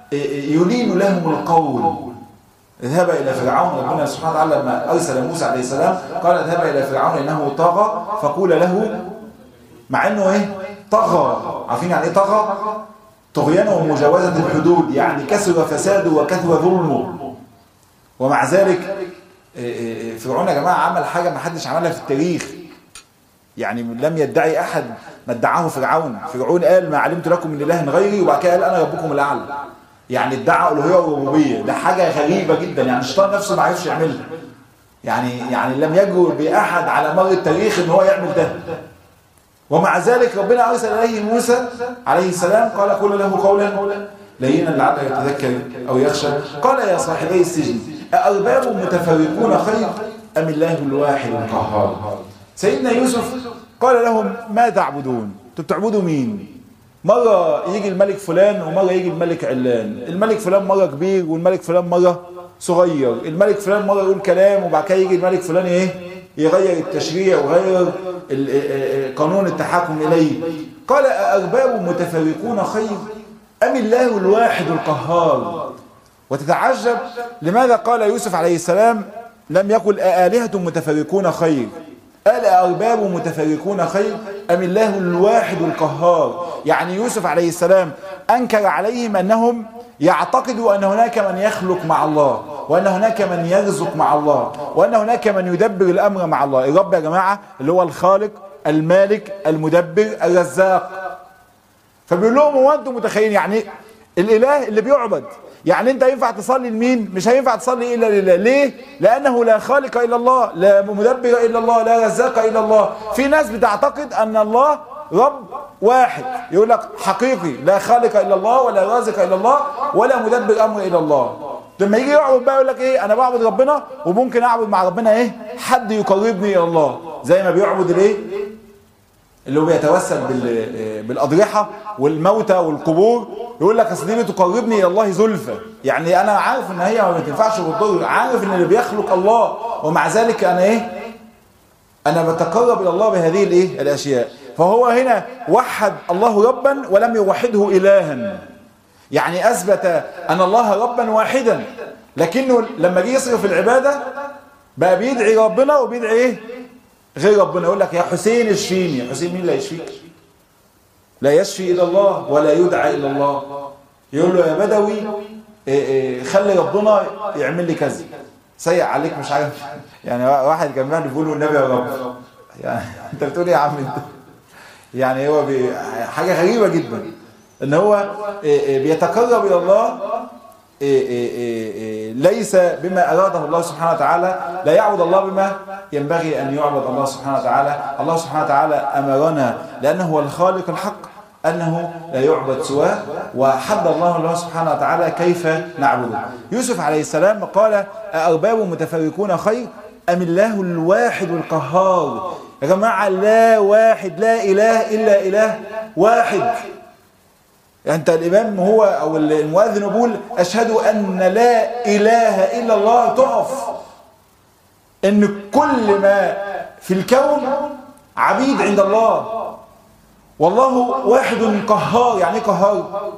يلين لهم القول اذهب الى فرعون ربنا سبحانه وتعالى لما ارسل موسى عليه السلام قال اذهب الى فرعون انه طغى فقول له مع انه ايه طغى عارفين يعني ايه طغى طغيان ومجاوزه الحدود يعني كثر فساده وكثر ظلمه ومع ذلك فرعون يا جماعه عمل حاجه ما حدش عملها في التاريخ يعني لم يدعي احد ما ادعاه فرعون فرعون قال ما علمت لكم من اله غيري وبعد كده قال انا ربكم الاعلى يعني ادعى الوهيه والربوبيه ده حاجه غريبه جدا يعني الشيطان نفسه ما عرفش يعملها يعني يعني لم يجر باحد على مر التاريخ ان هو يعمل ده ومع ذلك ربنا ارسل اليه موسى عليه السلام قال قل له قولا لينا لعله يتذكر او يخشى قال يا صاحبي السجن أأرباب متفرقون خير أم الله الواحد القهار سيدنا يوسف قال لهم ما تعبدون انتوا بتعبدوا مين مرة يجي الملك فلان ومرة يجي الملك علان الملك فلان مرة كبير والملك فلان مرة صغير الملك فلان مرة يقول كلام وبعد كده يجي الملك فلان ايه يغير التشريع ويغير قانون التحكم إليه قال أأرباب متفرقون خير أم الله الواحد القهار وتتعجب لماذا قال يوسف عليه السلام لم يقل آلهة متفرقون خير قال أرباب متفرقون خير أم الله الواحد القهار يعني يوسف عليه السلام أنكر عليهم أنهم يعتقدوا أن هناك من يخلق مع الله وأن هناك من يرزق مع الله وأن هناك من يدبر الأمر مع الله الرب يا جماعة اللي هو الخالق المالك المدبر الرزاق فبيقول لهم هو انتم متخيلين يعني الاله اللي بيعبد يعني انت ينفع تصلي لمين مش هينفع تصلي الا لله ليه لانه لا خالق الا الله لا مدبر الا الله لا رزاق الا الله في ناس بتعتقد ان الله رب واحد يقول لك حقيقي لا خالق الا الله ولا رازق الا الله ولا مدبر امر الا الله لما يجي يعبد بقى يقول لك ايه انا بعبد ربنا وممكن اعبد مع ربنا ايه حد يقربني الى الله زي ما بيعبد الايه اللي هو بيتوسل بالاضرحه والموتى والقبور يقول لك اصل دي بتقربني الى الله زلفى يعني انا عارف ان هي ما تنفعش بالضر عارف ان اللي بيخلق الله ومع ذلك انا ايه انا بتقرب الى الله بهذه الايه الاشياء فهو هنا وحد الله ربا ولم يوحده الها يعني اثبت ان الله ربا واحدا لكنه لما جه يصرف العباده بقى بيدعي ربنا وبيدعي ايه غير ربنا يقول لك يا حسين اشفيني يا حسين مين اللي يشفيك لا يشفي الا الله ولا يدعى الا الله يقول له يا بدوي إيه إيه خلي ربنا يعمل لي كذا سيء عليك مش عارف يعني واحد كان بيقول بيقول النبي يا رب يعني انت بتقول ايه يا عم انت يعني هو بي حاجه غريبه جدا ان هو إيه بيتقرب الى الله ليس بما أراده الله سبحانه وتعالى لا يعبد الله بما ينبغي أن يعبد الله سبحانه وتعالى الله سبحانه وتعالى أمرنا لأنه هو الخالق الحق أنه لا يعبد سواه وحد الله الله سبحانه وتعالى كيف نعبده يوسف عليه السلام قال أرباب متفرقون خير أم الله الواحد القهار يا جماعة لا واحد لا إله إلا إله واحد يعني انت الامام هو او المؤذن يقول اشهد ان لا اله الا الله تقف ان كل ما في الكون عبيد عند الله والله واحد قهار يعني ايه قهار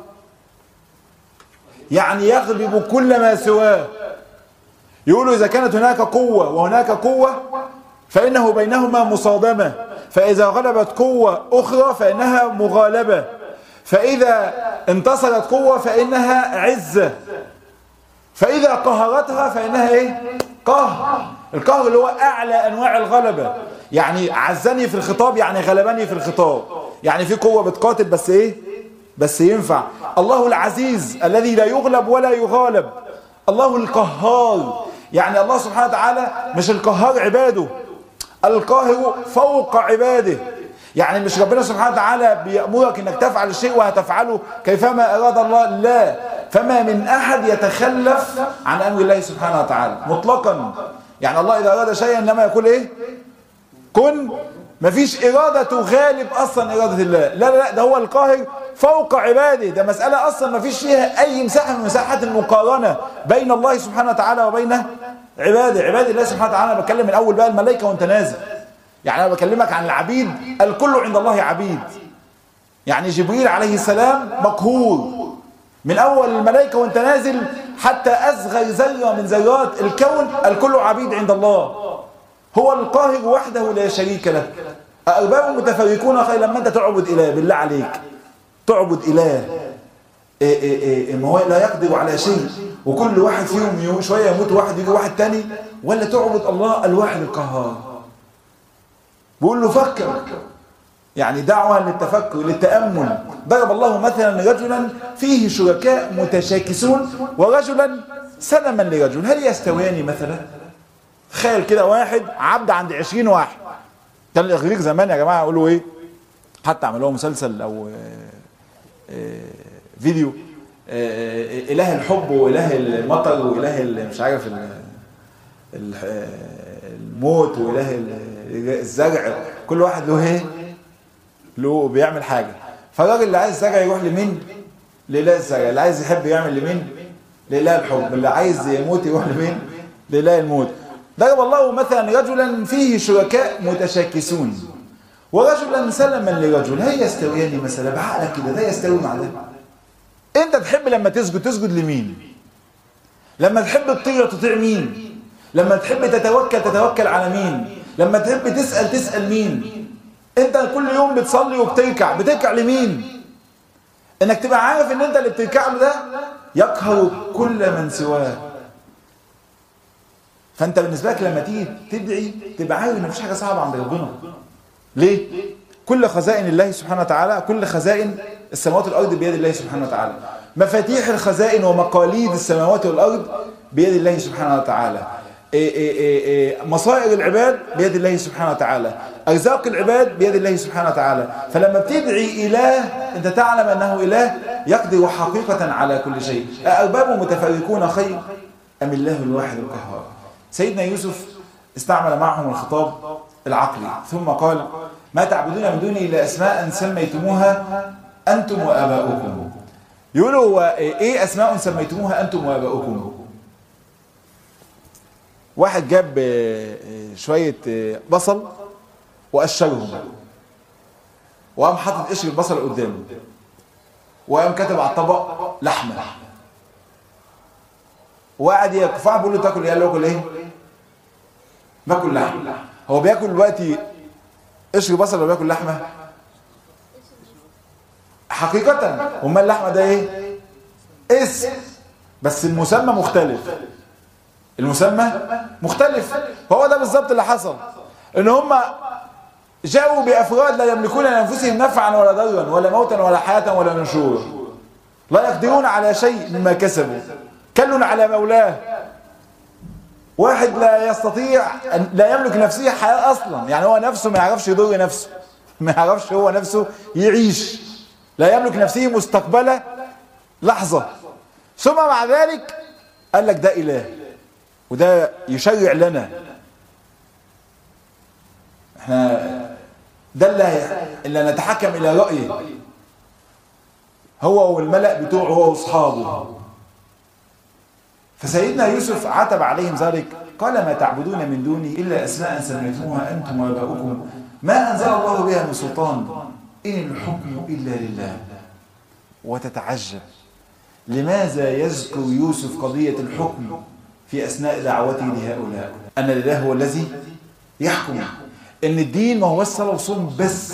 يعني يغلب كل ما سواه يقولوا اذا كانت هناك قوه وهناك قوه فانه بينهما مصادمه فاذا غلبت قوه اخرى فانها مغالبه فإذا انتصرت قوة فإنها عزة فإذا قهرتها فإنها إيه؟ قهر القهر اللي هو أعلى أنواع الغلبة يعني عزني في الخطاب يعني غلبني في الخطاب يعني في قوة بتقاتل بس ايه بس ينفع الله العزيز الذي لا يغلب ولا يغالب الله القهار يعني الله سبحانه وتعالى مش القهار عباده القاهر فوق عباده يعني مش ربنا سبحانه وتعالى بيأمرك انك تفعل الشيء وهتفعله كيفما اراد الله لا فما من احد يتخلف عن امر الله سبحانه وتعالى مطلقا يعني الله اذا اراد شيئا انما يقول ايه كن مفيش إرادة تغالب أصلا إرادة الله لا لا لا ده هو القاهر فوق عباده ده مسألة أصلا مفيش فيها أي مساحة من مساحات المقارنة بين الله سبحانه وتعالى وبين عباده عباد الله سبحانه وتعالى أنا بتكلم من أول بقى الملائكة وأنت نازل يعني أنا بكلمك عن العبيد الكل عند الله عبيد يعني جبريل عليه السلام مقهور من أول الملائكة وأنت نازل حتى أصغر ذرة من ذرات الكون الكل عبيد عند الله هو القاهر وحده لا شريك له أرباب متفرقون خير لما أنت تعبد إله بالله عليك تعبد إله إيه إيه إيه ما هو لا يقدر على شيء وكل واحد فيهم شوية يموت واحد يجي واحد تاني ولا تعبد الله الواحد القهار بيقول له فكر يعني دعوة للتفكر للتأمل ضرب الله مثلا رجلا فيه شركاء متشاكسون ورجلا سلما لرجل هل يستويان مثلا تخيل كده واحد عبد عند 20 واحد كان الاغريق زمان يا جماعه يقولوا ايه حتى عملوها مسلسل او فيديو اله الحب واله المطر واله مش عارف الموت واله الزرع كل واحد له ايه له بيعمل حاجه فالراجل اللي عايز الزرع يروح لمين لله الزرع اللي عايز يحب يعمل لمين لله الحب اللي عايز يموت يروح لمين لله الموت ضرب الله مثلا رجلا فيه شركاء متشاكسون ورجلا سلما لرجل هل يستويان مثلا بعقلك كده ده يستوي مع ده انت تحب لما تسجد تسجد لمين لما تحب تطيع تطيع مين لما تحب تتوكل تتوكل على مين لما تحب تسأل تسأل مين انت كل يوم بتصلي وبتركع بتركع لمين انك تبقى عارف ان انت اللي بتركع له ده يقهر كل من سواه فانت بالنسبه لك لما تيجي تدعي تبقى عارف ان مفيش حاجه صعبه عند ربنا ليه كل خزائن الله سبحانه وتعالى كل خزائن السماوات والارض بيد الله سبحانه وتعالى مفاتيح الخزائن ومقاليد السماوات والارض بيد الله سبحانه وتعالى إيه إيه إيه مصائر العباد بيد الله سبحانه وتعالى ارزاق العباد بيد الله سبحانه وتعالى فلما بتدعي اله انت تعلم انه اله يقدر حقيقه على كل شيء ارباب متفرقون خير ام الله الواحد القهار سيدنا يوسف استعمل معهم الخطاب العقلي ثم قال ما تعبدون من دوني إلا أسماء سميتموها أنتم وآباؤكم يقولوا هو إيه أسماء سميتموها أنتم وآباؤكم واحد جاب شوية بصل وقشرهم وقام حاطط قشر البصل قدامه وقام كاتب على الطبق لحمه وقعد ياكل فقعد بيقول له تاكل ايه؟ قال له اكل ايه؟ باكل لحمه هو بياكل دلوقتي قشر بصل ولا بياكل لحمه؟ حقيقة امال اللحمه ده ايه؟ اسم بس المسمى مختلف المسمى مختلف فهو ده بالظبط اللي حصل ان هم جاءوا بافراد لا يملكون لانفسهم نفعا ولا ضرا ولا موتا ولا حياه ولا نشورا لا يقدرون على شيء مما كسبوا كل على مولاه واحد لا يستطيع أن لا يملك نفسه حياة أصلا يعني هو نفسه ما يعرفش يضر نفسه ما يعرفش هو نفسه يعيش لا يملك نفسه مستقبله لحظة ثم مع ذلك قال لك ده إله وده يشرع لنا احنا ده اللي, اللي نتحكم إلى رأيه هو والملأ بتوعه هو واصحابه فسيدنا يوسف عتب عليهم ذلك قال ما تعبدون من دوني إلا أسماء سميتموها أنتم وآباؤكم ما أنزل الله بها من سلطان إن الحكم إلا لله وتتعجب لماذا يذكر يوسف قضية الحكم في أثناء دعوته لهؤلاء أن الإله هو الذي يحكم إن الدين ما هو الصلاة والصوم بس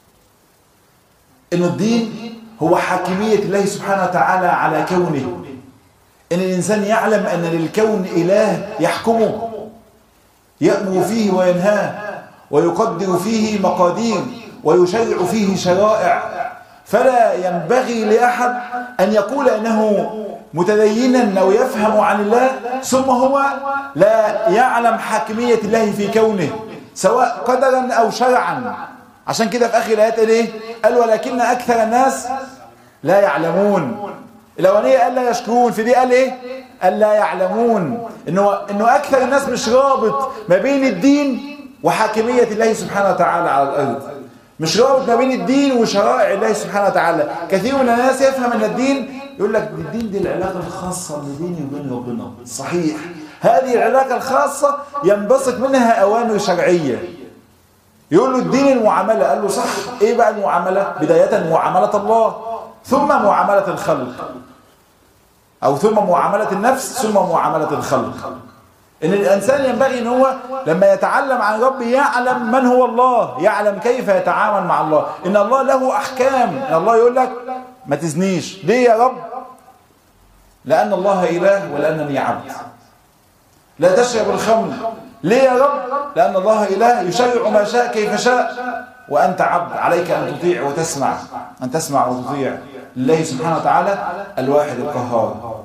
إن الدين هو حاكمية الله سبحانه وتعالى على كونه إن الإنسان يعلم أن للكون إله يحكمه يأمر فيه وينهاه ويقدر فيه مقادير ويشرع فيه شرائع فلا ينبغي لأحد أن يقول أنه متدينا أو يفهم عن الله ثم هو لا يعلم حاكمية الله في كونه سواء قدرا أو شرعا عشان كده في آخر الآيات قال إيه؟ قال ولكن أكثر الناس لا يعلمون الأولانية قال لا يشكرون في دي قال إيه؟ قال لا يعلمون إنه, إنه أكثر الناس مش رابط ما بين الدين وحاكمية الله سبحانه وتعالى على الأرض مش رابط ما بين الدين وشرائع الله سبحانه وتعالى كثير من الناس يفهم ان الدين يقول لك الدين دي العلاقة الخاصة بيني وبين ربنا صحيح هذه العلاقة الخاصة ينبثق منها أوامر شرعية يقول له الدين المعاملة قال له صح ايه بقى المعاملة بداية معاملة الله ثم معاملة الخلق او ثم معاملة النفس ثم معاملة الخلق ان الانسان ينبغي ان هو لما يتعلم عن ربه يعلم من هو الله يعلم كيف يتعامل مع الله ان الله له احكام ان الله يقول لك ما تزنيش ليه يا رب لان الله اله ولانني عبد لا تشرب الخمر ليه يا رب لان الله اله يشرع ما شاء كيف شاء وانت عبد عليك ان تطيع وتسمع ان تسمع وتطيع لله سبحانه وتعالى الواحد القهار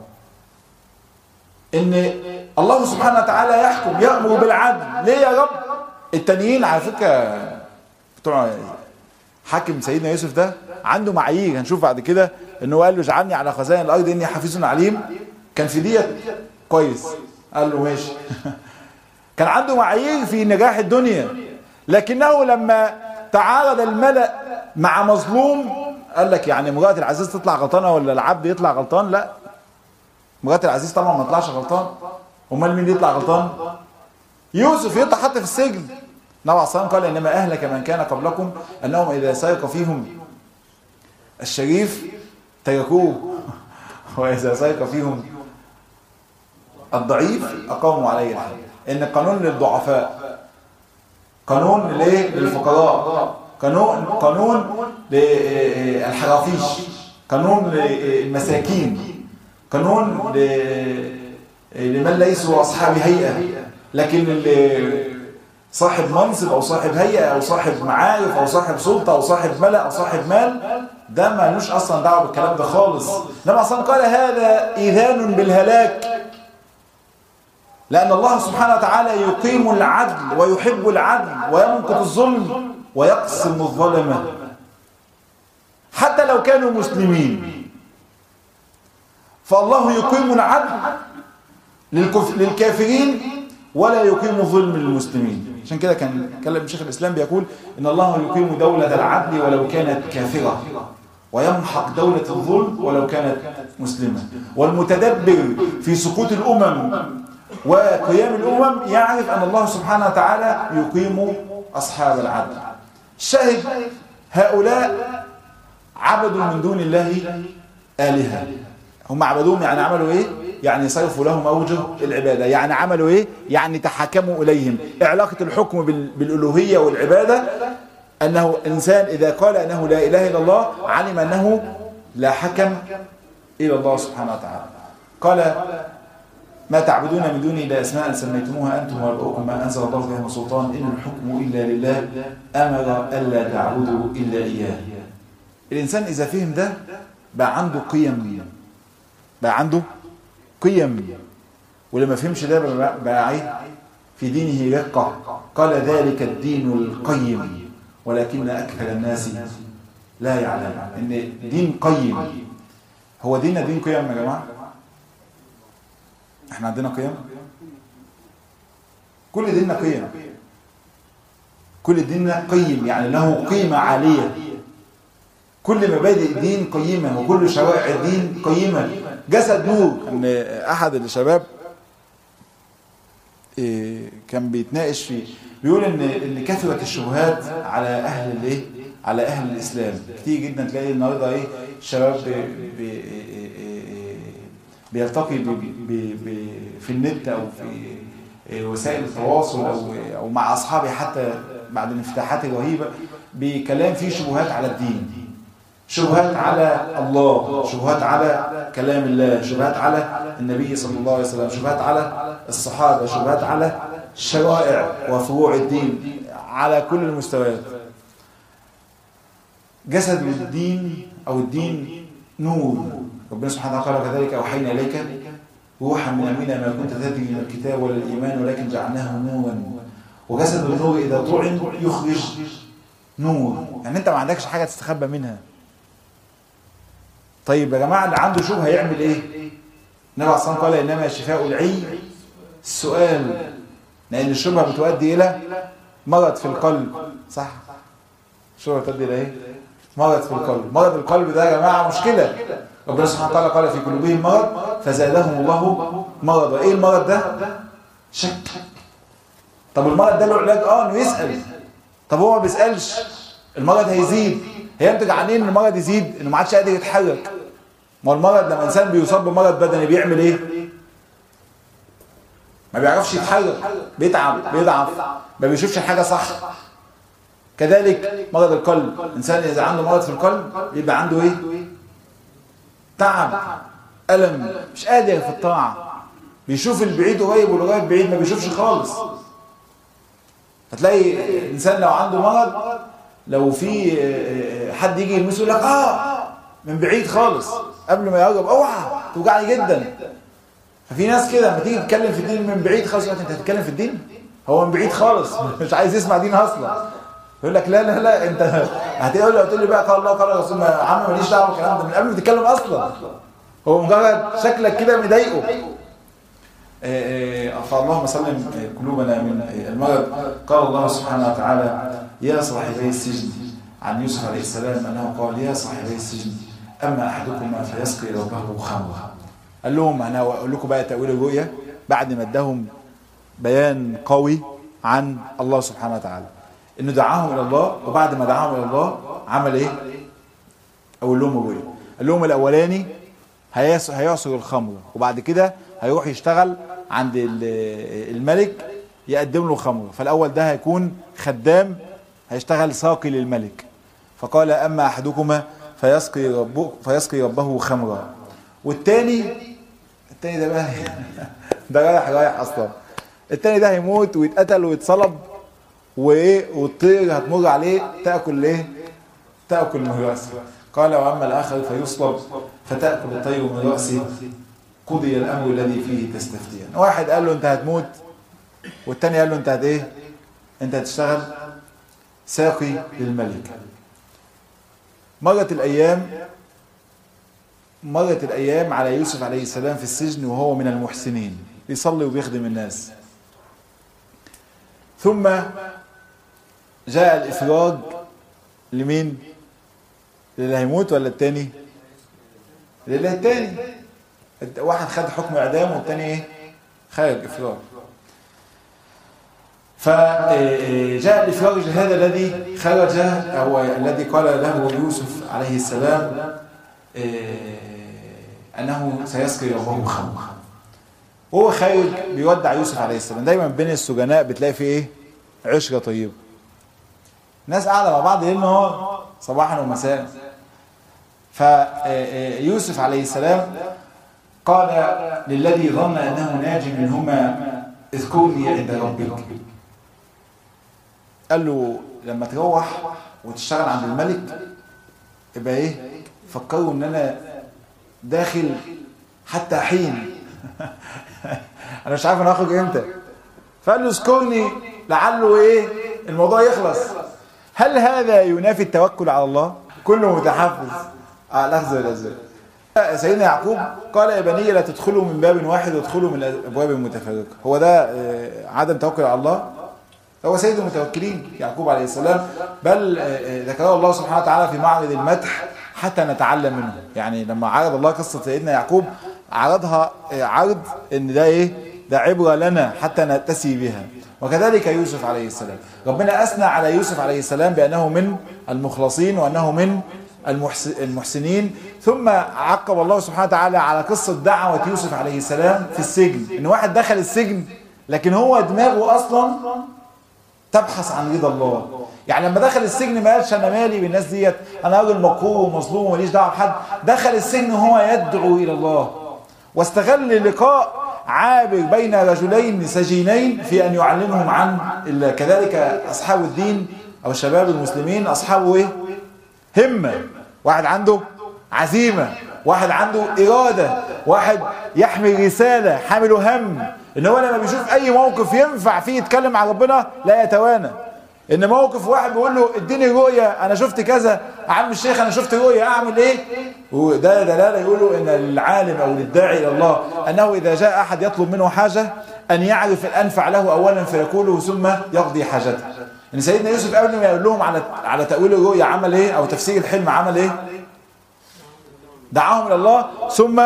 ان الله سبحانه وتعالى يحكم يأمر بالعدل ليه يا رب التانيين على فكرة بتوع حاكم سيدنا يوسف ده عنده معايير هنشوف بعد كده انه قال له اجعلني على خزائن الارض اني حفيظ عليم كان في ديت كويس قال له ماشي كان عنده معايير في نجاح الدنيا لكنه لما تعارض الملأ مع مظلوم قال لك يعني امرأة العزيز تطلع غلطانة ولا العبد يطلع غلطان لا امرأة العزيز طبعا ما طلعش غلطان امال مين يطلع غلطان يوسف يطلع حتى في السجن النبي عليه الصلاه قال انما اهلك من كان قبلكم انهم اذا سرق فيهم الشريف تركوه واذا سرق فيهم الضعيف اقاموا عليه الحد ان قانون للضعفاء قانون للايه للفقراء قانون قانون للحرافيش قانون للمساكين قانون لمن ليسوا أصحاب هيئة لكن اللي صاحب منصب أو صاحب هيئة أو صاحب معارف أو صاحب سلطة أو صاحب ملأ أو صاحب مال ده مالوش أصلا دعوة بالكلام ده خالص لما أصلا قال هذا إيذان بالهلاك لأن الله سبحانه وتعالى يقيم العدل ويحب العدل ويمقت الظلم ويقسم الظلمة حتى لو كانوا مسلمين فالله يقيم العدل للكافرين ولا يقيم ظلم للمسلمين عشان كده كان كلم شيخ الإسلام بيقول إن الله يقيم دولة العدل ولو كانت كافرة ويمحق دولة الظلم ولو كانت مسلمة والمتدبر في سقوط الأمم وقيام الأمم يعرف أن الله سبحانه وتعالى يقيم أصحاب العدل الشاهد هؤلاء عبدوا من دون الله آلهة هم عبدوهم يعني عملوا ايه يعني صرفوا لهم اوجه العباده يعني عملوا ايه يعني تحكموا اليهم علاقه الحكم بالالوهيه والعباده انه انسان اذا قال انه لا اله الا الله علم انه لا حكم الا الله سبحانه وتعالى قال ما تعبدون من دونه الا اسماء سميتموها انتم واباؤكم ما انزل الله بها من سلطان ان الحكم الا لله امر الا تعبدوا الا اياه الانسان اذا فهم ده بقى عنده قيم بقى عنده قيم ولما فهمش ده بقى عيد في دينه رقة قال ذلك الدين القيم ولكن أكثر الناس لا يعلم إن دين قيم هو ديننا دين قيم يا جماعة احنا عندنا قيم كل ديننا قيم كل ديننا قيم يعني له قيمة عالية كل مبادئ الدين قيمة وكل شرائع الدين قيمة جسد نور ان احد الشباب كان بيتناقش فيه بيقول ان ان كثرت الشبهات على اهل الايه على اهل الاسلام كتير جدا تلاقي النهارده ايه الشباب بي بي بيلتقي بي بي بي في النت او في وسائل التواصل او او مع اصحابه حتى بعد الانفتاحات الرهيبه بكلام فيه شبهات على الدين شبهات على الله شبهات على كلام الله شبهات على النبي صلى الله عليه وسلم شبهات على الصحابة شبهات على الشرائع وفروع الدين على كل المستويات جسد الدين او الدين نور ربنا سبحانه وتعالى قال كذلك اوحينا اليك روحا من امرنا ما كنت تدري من الكتاب ولا الايمان ولكن جعلناه نورا وجسد النور اذا طعن يخرج نور يعني انت ما عندكش حاجه تستخبى منها طيب يا جماعه اللي عنده شبهه يعمل ايه النبي عليه الصلاه قال انما شفاء العي السؤال لان الشبهه بتؤدي الى مرض في القلب صح الشبهه بتؤدي الى ايه مرض في القلب مرض القلب ده يا جماعه مشكله ربنا سبحانه وتعالى قال في قلوبهم مرض فزادهم الله مرضا ايه المرض ده شك طب المرض ده له علاج اه انه يسال طب هو ما بيسالش المرض هيزيد هينتج عن ايه ان المرض يزيد انه ما عادش قادر يتحرك ما هو المرض لما انسان بيصاب بمرض بدني بيعمل ايه ما بيعرفش يتحرك بيتعب بيضعف ما بيشوفش حاجه صح كذلك مرض القلب انسان اذا عنده مرض في القلب يبقى عنده ايه تعب الم مش قادر في الطاعه بيشوف البعيد قريب والقريب بعيد ما بيشوفش خالص هتلاقي انسان لو عنده مرض لو في حد يجي يلمسه يقول لك اه من بعيد خالص قبل ما يقرب اوعى توجعني جدا ففي ناس كده لما تيجي تتكلم في الدين من بعيد خالص انت هتتكلم في الدين هو من بعيد خالص مش عايز يسمع دين اصلا يقول لك لا لا لا انت هتقول له هتقول لي بقى قال الله قال الرسول يا عم ماليش دعوه بالكلام ده من قبل ما تتكلم اصلا هو مجرد شكلك كده مضايقه فاللهم سلم قلوبنا من المرض قال الله سبحانه وتعالى يا صاحبي السجن عن يوسف عليه السلام انه قال يا صاحبي السجن اما احدكما فيسقي ربه خمرا قال لهم انا اقول لكم بقى تاويل الرؤيا بعد ما اداهم بيان قوي عن الله سبحانه وتعالى انه دعاهم الى الله وبعد ما دعاهم الى الله عمل ايه اقول لهم الرؤيا قال لهم الاولاني هيعصر الخمر وبعد كده هيروح يشتغل عند الملك يقدم له خمر فالاول ده هيكون خدام هيشتغل ساقي للملك فقال اما احدكما فيسقي ربه فيسقي ربه خمرا والتاني التاني ده بقى ده رايح رايح اصلا التاني ده هيموت ويتقتل ويتصلب وايه والطير هتمر عليه تاكل ايه تاكل من راسه قال واما الاخر فيصلب فتاكل الطير من راسه قضي الامر الذي فيه تستفتيان واحد قال له انت هتموت والتاني قال له انت هت ايه انت هتشتغل ساقي للملك مرت الايام مرت الايام على يوسف عليه السلام في السجن وهو من المحسنين بيصلي وبيخدم الناس ثم جاء الافراج لمين للي هيموت ولا التاني للي التاني واحد خد حكم اعدام والتاني ايه خارج افراج فجاء الافراج هذا الذي خرج او الذي قال له يوسف عليه السلام انه سيسقي ربه خمرا وهو خارج بيودع يوسف عليه السلام دايما بين السجناء بتلاقي في ايه عشره طيبه ناس قاعده مع بعض ليل نهار صباحا ومساء فيوسف عليه السلام قال للذي ظن انه ناج منهما اذكرني عند ربك قال له لما تروح وتشتغل عند الملك يبقى ايه فكروا ان انا داخل حتى حين انا مش عارف انا هخرج امتى فقال له اذكرني لعله ايه الموضوع يخلص هل هذا ينافي التوكل على الله كله متحفز على الاخذ والازواج سيدنا يعقوب قال يا بني لا تدخلوا من باب واحد وادخلوا من ابواب متفرقه هو ده عدم توكل على الله هو سيد المتوكلين يعقوب عليه السلام بل ذكره الله سبحانه وتعالى في معرض المدح حتى نتعلم منه يعني لما عرض الله قصة سيدنا يعقوب عرضها عرض ان ده ايه ده عبرة لنا حتى نتسي بها وكذلك يوسف عليه السلام ربنا أثنى على يوسف عليه السلام بأنه من المخلصين وأنه من المحسنين ثم عقب الله سبحانه وتعالى على قصة دعوة يوسف عليه السلام في السجن ان واحد دخل السجن لكن هو دماغه اصلا تبحث عن رضا الله يعني لما دخل السجن ما قالش انا مالي بالناس ديت انا راجل مقهور ومظلوم وماليش دعوه بحد دخل السجن وهو يدعو الى الله واستغل لقاء عابر بين رجلين سجينين في ان يعلمهم عن الله كذلك اصحاب الدين او شباب المسلمين اصحاب ايه همة واحد عنده عزيمة واحد عنده إرادة واحد يحمل رسالة حامل هم إن هو لما بيشوف أي موقف ينفع فيه يتكلم مع ربنا لا يتوانى إن موقف واحد بيقول له اديني رؤية أنا شفت كذا عم الشيخ أنا شفت رؤية أعمل إيه وده دلالة يقولوا إن العالم أو للداعي إلى الله أنه إذا جاء أحد يطلب منه حاجة أن يعرف الأنفع له أولا فيقوله ثم يقضي حاجته إن سيدنا يوسف قبل ما يقول لهم على على تأويل الرؤيا عمل إيه أو تفسير الحلم عمل إيه دعاهم إلى الله ثم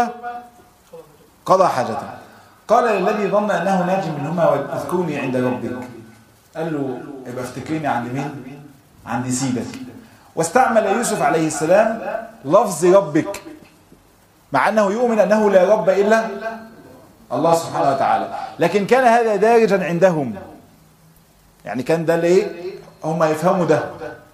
قضى حاجته قال للذي ظن أنه ناج منهما اذكرني عند ربك قال له يبقى افتكرني عند مين عند سيدك واستعمل يوسف عليه السلام لفظ ربك مع أنه يؤمن أنه لا رب إلا الله سبحانه وتعالى لكن كان هذا دارجا عندهم يعني كان ده ليه هم يفهموا ده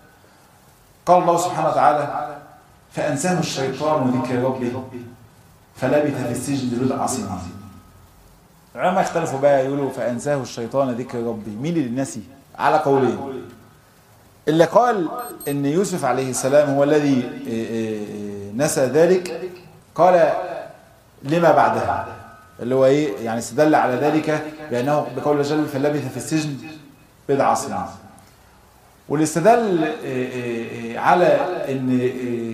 قال الله سبحانه وتعالى فأنساه الشيطان ذكر ربه فلبث في السجن بضع سنين العلماء اختلفوا بقى يقولوا فأنساه الشيطان ذكر ربي مين اللي نسي على قولين اللي قال ان يوسف عليه السلام هو الذي نسى ذلك قال لما بعدها اللي هو ايه يعني استدل على ذلك بانه بقول جل فلبث في السجن بضع سنين واللي استدل على ان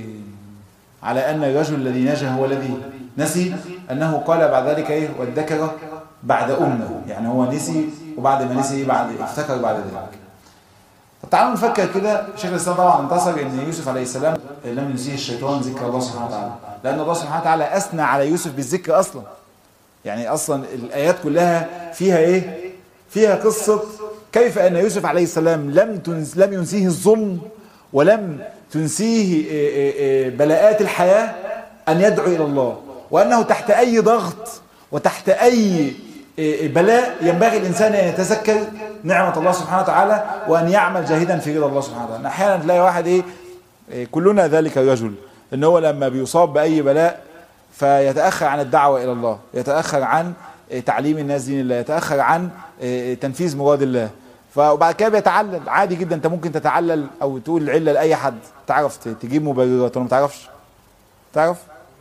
على ان الرجل الذي نجا هو الذي نسي انه قال بعد ذلك ايه وادكر بعد امه يعني هو نسي وبعد ما نسي بعد افتكر بعد ذلك طب تعالوا نفكر كده شيخ الاسلام طبعا انتصر ان يوسف عليه السلام لم ينسيه الشيطان ذكر الله سبحانه وتعالى لان الله سبحانه وتعالى اثنى على يوسف بالذكر اصلا يعني اصلا الايات كلها فيها ايه فيها قصه كيف ان يوسف عليه السلام لم تنس لم ينسيه الظلم ولم تنسيه بلاءات الحياه ان يدعو الى الله وانه تحت اي ضغط وتحت اي بلاء ينبغي الانسان ان يتذكر نعمه الله سبحانه وتعالى وان يعمل جاهدا في رضا الله سبحانه وتعالى احيانا تلاقي واحد ايه كلنا ذلك الرجل ان هو لما بيصاب باي بلاء فيتاخر عن الدعوه الى الله يتاخر عن تعليم الناس دين الله يتاخر عن تنفيذ مراد الله وبعد كده بيتعلل عادي جدا انت ممكن تتعلل او تقول العله لاي حد تعرف تجيب مبررات ولا ما تعرفش تعرف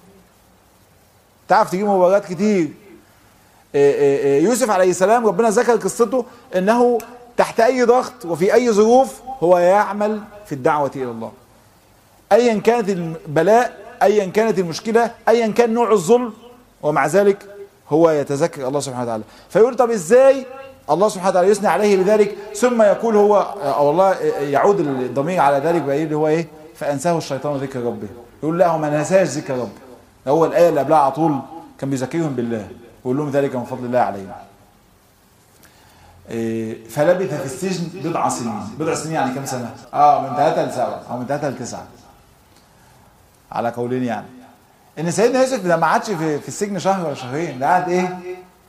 تعرف تجيب مبررات كتير يوسف عليه السلام ربنا ذكر قصته انه تحت اي ضغط وفي اي ظروف هو يعمل في الدعوه الى الله ايا كانت البلاء ايا كانت المشكله ايا كان نوع الظلم ومع ذلك هو يتذكر الله سبحانه وتعالى فيقول طب ازاي الله سبحانه وتعالى يثني عليه بذلك ثم يقول هو او الله يعود الضمير على ذلك بقى هو ايه فانساه الشيطان ذكر ربه يقول لا هو ما نساش ذكر ربه هو الايه اللي قبلها على طول كان بيذكرهم بالله ويقول لهم ذلك من فضل الله علينا إيه فلبث في السجن بضع سنين بضع سنين يعني كم سنة اه من ثلاثة لسبعة او من ثلاثة لتسعة على قولين يعني ان سيدنا يوسف ده ما عادش في, في السجن شهر ولا شهرين ده قعد ايه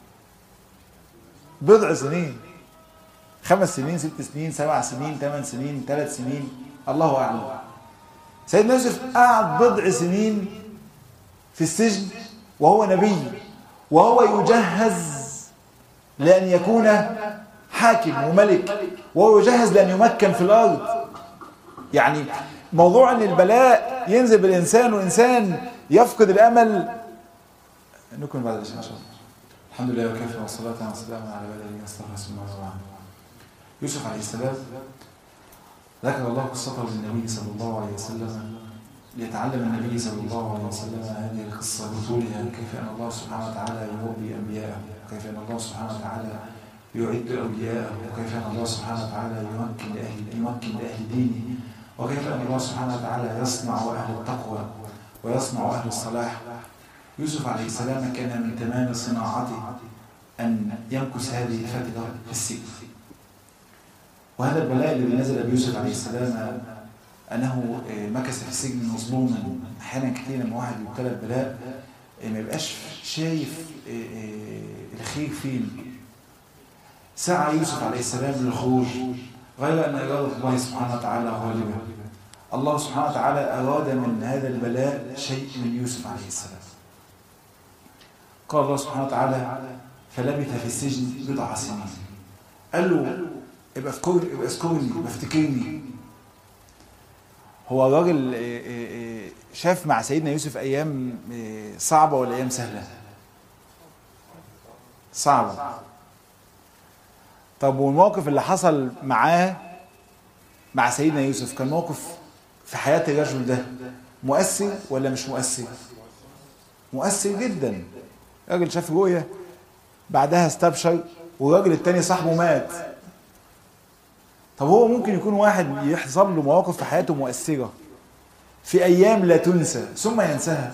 بضع سنين خمس سنين ست سنين سبع سنين ثمان سنين ثلاث سنين الله اعلم سيدنا يوسف قعد بضع سنين في السجن وهو نبي وهو يجهز لأن يكون حاكم وملك وهو يجهز لأن يمكن في الأرض يعني موضوع أن البلاء ينزل بالإنسان والإنسان يفقد الأمل نكون بعد الإشاء إن شاء الله الحمد لله وكفى والصلاة والسلام على بدر يصطفى ثم بعد يوسف عليه السلام ذكر الله قصته للنبي صلى الله عليه وسلم ليتعلم النبي صلى الله عليه وسلم هذه القصة بطولها كيف أن الله سبحانه وتعالى يربي أنبياءه وكيف أن الله سبحانه وتعالى يعد أولياءه وكيف أن الله سبحانه وتعالى يمكن لأهل يمكن لأهل دينه وكيف أن الله سبحانه وتعالى يصنع أهل التقوى ويصنع أهل الصلاح يوسف عليه السلام كان من تمام صناعته أن يمكث هذه الفترة في السجن وهذا البلاء الذي نزل بيوسف عليه السلام انه مكث في السجن مظلوما احيانا كتير لما واحد يبتلى ببلاء ما يبقاش شايف الخير فين سعى يوسف عليه السلام للخروج غير ان اراده الله سبحانه وتعالى غالبه الله سبحانه وتعالى اراد من هذا البلاء شيء من يوسف عليه السلام قال الله سبحانه وتعالى فلبث في السجن بضع سنين قال له ابقى اذكرني ابقى اذكرني ابقى افتكرني هو الراجل آه، آه، آه، شاف مع سيدنا يوسف ايام آه، صعبه ولا ايام سهله صعبه طب والموقف اللي حصل معاه مع سيدنا يوسف كان موقف في حياه الرجل ده مؤثر ولا مش مؤثر مؤثر جدا راجل شاف رؤيه بعدها استبشر والراجل التاني صاحبه مات طب هو ممكن يكون واحد يحصل له مواقف في حياته مؤثرة في أيام لا تنسى ثم ينساها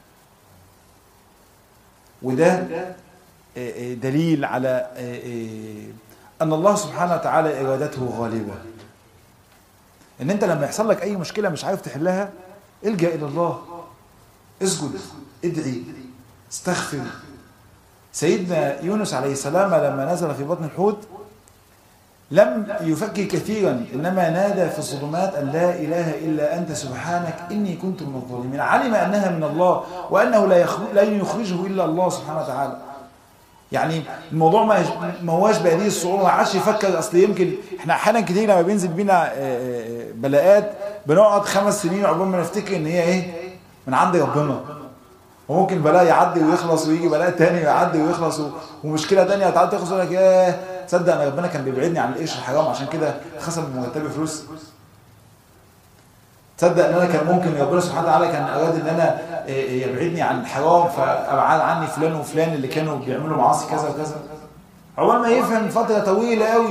وده آه، آه، دليل على آه، آه، أن الله سبحانه وتعالى إرادته غالبة إن أنت لما يحصل لك أي مشكلة مش عارف تحلها الجأ إلى الله اسجد ادعي استغفر سيدنا يونس عليه السلام لما نزل في بطن الحوت لم يفكر كثيرا انما نادى في الظلمات ان لا اله الا انت سبحانك اني كنت من الظالمين علم انها من الله وانه لا يخرج لن يخرجه الا الله سبحانه وتعالى يعني الموضوع ما ما هواش بهذه الصعوبه ما عادش يفكر اصل يمكن احنا احيانا كتير لما بينزل بينا آه، آه، بلاءات بنقعد خمس سنين عقبال ما نفتكر ان هي ايه من عند ربنا وممكن بلاء يعدي ويخلص ويجي بلاء تاني ويعدي ويخلص و- ومشكله تانيه تعدي تخلص يقول لك ياه تصدق انا ربنا كان بيبعدني عن القش الحرام عشان كده خصم من مرتبي فلوس تصدق ان انا كان ممكن ربنا سبحانه وتعالى كان اراد ان انا إيه، يبعدني عن الحرام فابعد عني فلان وفلان اللي كانوا بيعملوا معاصي كذا وكذا عقبال ما يفهم فتره طويله قوي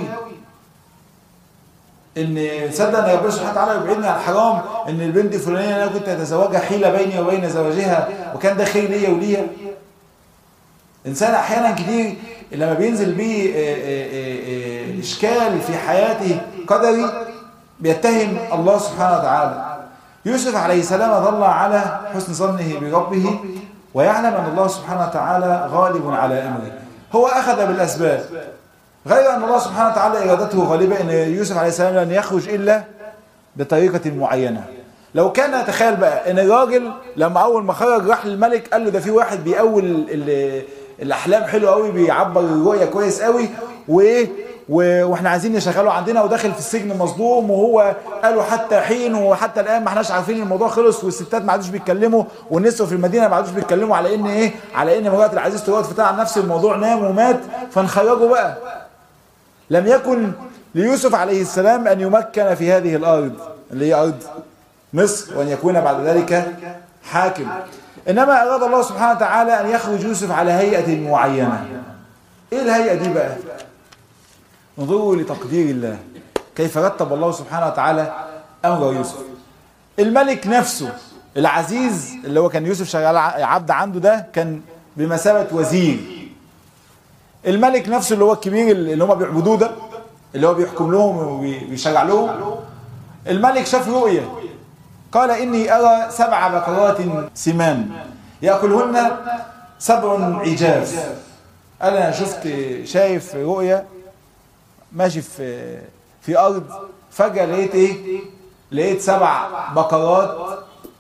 ان تصدق ان ربنا سبحانه وتعالى يبعدني عن الحرام ان البنت الفلانيه اللي انا كنت اتزوجها حيله بيني وبين زواجها وكان ده خير ليا وليها انسان احيانا كتير لما بينزل بيه آه، آه، آه، آه، اشكال في حياته قدري بيتهم الله سبحانه وتعالى يوسف عليه السلام ظل على حسن ظنه بربه ويعلم ان الله سبحانه وتعالى غالب على امره هو اخذ بالاسباب غير ان الله سبحانه وتعالى ارادته غالبه ان يوسف عليه السلام لن يخرج الا بطريقه معينه لو كان تخيل بقى ان الراجل لما اول ما خرج راح للملك قال له ده في واحد بيأول ال- الاحلام حلو قوي بيعبر الرؤيه كويس قوي وايه و- واحنا عايزين نشغله عندنا وداخل في السجن مظلوم وهو قالوا حتى حين وحتى الان ما احناش عارفين الموضوع خلص والستات ما عادوش بيتكلموا والنسوة في المدينه ما عادوش بيتكلموا على ان ايه على ان مرات العزيز تراد فتح عن نفس الموضوع نام ومات فنخرجه بقى لم يكن ليوسف عليه السلام ان يمكن في هذه الارض اللي هي ارض مصر وان يكون بعد ذلك حاكم انما اراد الله سبحانه وتعالى ان يخرج يوسف على هيئه معينه ايه الهيئه دي بقى انظروا لتقدير الله كيف رتب الله سبحانه وتعالى امر يوسف الملك نفسه العزيز اللي هو كان يوسف شغال ع- عبد عنده ده كان بمثابه وزير الملك نفسه اللي هو الكبير اللي هم بيعبدوه ده اللي هو بيحكم لهم وبيشرع لهم الملك شاف رؤيه قال اني ارى سبع بقرات سمان ياكلهن سبع عجاف قال انا شفت شايف رؤيه ماشي في في ارض فجاه لقيت ايه لقيت سبع بقرات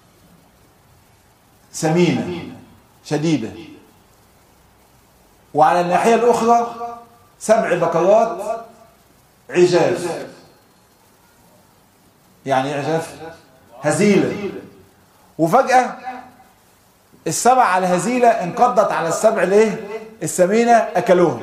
سمينه شديده وعلى الناحيه الاخرى سبع بقرات عجاف يعني ايه عجاف هزيله وفجاه السبع على الهزيله انقضت على السبع الايه السمينه اكلوها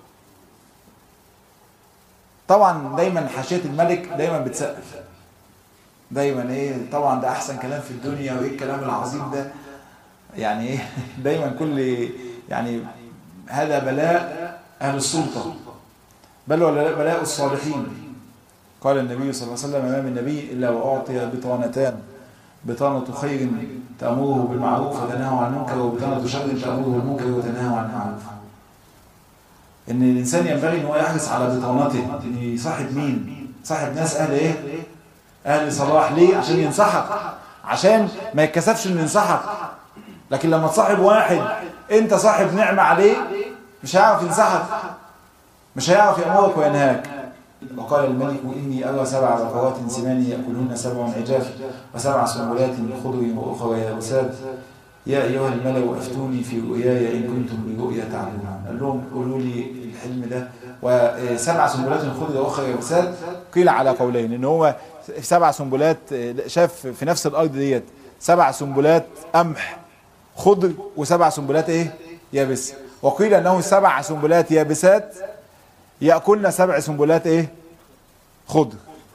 طبعا دايما حاشيه الملك دايما بتسقف دايما ايه طبعا ده احسن كلام في الدنيا وايه الكلام العظيم ده يعني ايه دايما كل يعني هذا بلاء اهل السلطه بل ولا بلاء الصالحين قال النبي صلى الله عليه وسلم ما من نبي الا واعطي بطانتان بطانة خير تأمره بالمعروف وتنهى عن المنكر وبطانة شر تأمره بالمنكر وتنهى عن المعروف ان الانسان ينبغي ان هو يحرص على بطانته ان يصاحب مين صاحب ناس اهل ايه اهل صلاح ليه عشان ينصحك عشان ما يتكسفش انه ينصحك لكن لما تصاحب واحد انت صاحب نعمة عليه مش هيعرف ينصحك مش هيعرف يأمرك وينهاك وقال الملك إني أرى سبع بقرات سمان يأكلهن سبع عجاف وسبع سنبلات خضر وأخرى يابسات يا أيها الملأ أفتوني في رؤياي إن كنتم برؤيا تعلمون قال لهم قولوا لي الحلم ده وسبع سنبلات خضر وأخرى يابسات قيل على قولين إن هو سبع سنبلات شاف في نفس الارض ديت سبع سنبلات قمح خضر وسبع سنبلات ايه يابس وقيل انه سبع سنبلات يابسات ياكلن سبع سنبلات ايه خضر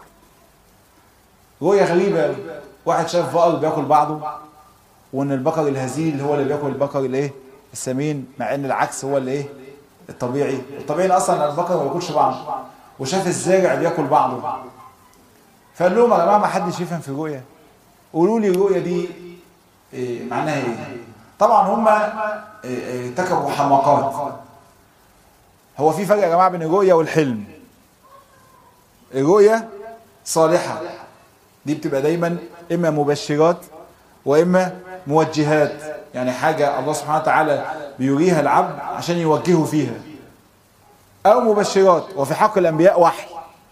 رؤية غريبة أوي. واحد شاف بقر بياكل بعضه وان البقر الهزيل هو اللي بياكل البقر الايه السمين مع ان العكس هو اللي ايه الطبيعي الطبيعي اصلا البقر ما بياكلش بعضه وشاف الزارع بياكل بعضه فقال لهم يا جماعه ما حدش يفهم في الرؤيه قولوا لي الرؤيه دي إيه معناها ايه طبعا هم ارتكبوا حماقات هو في فرق يا جماعه بين الرؤيه والحلم الرؤيه صالحه دي بتبقى دايما اما مبشرات واما موجهات يعني حاجه الله سبحانه وتعالى بيريها العبد عشان يوجهه فيها او مبشرات وفي حق الانبياء وحي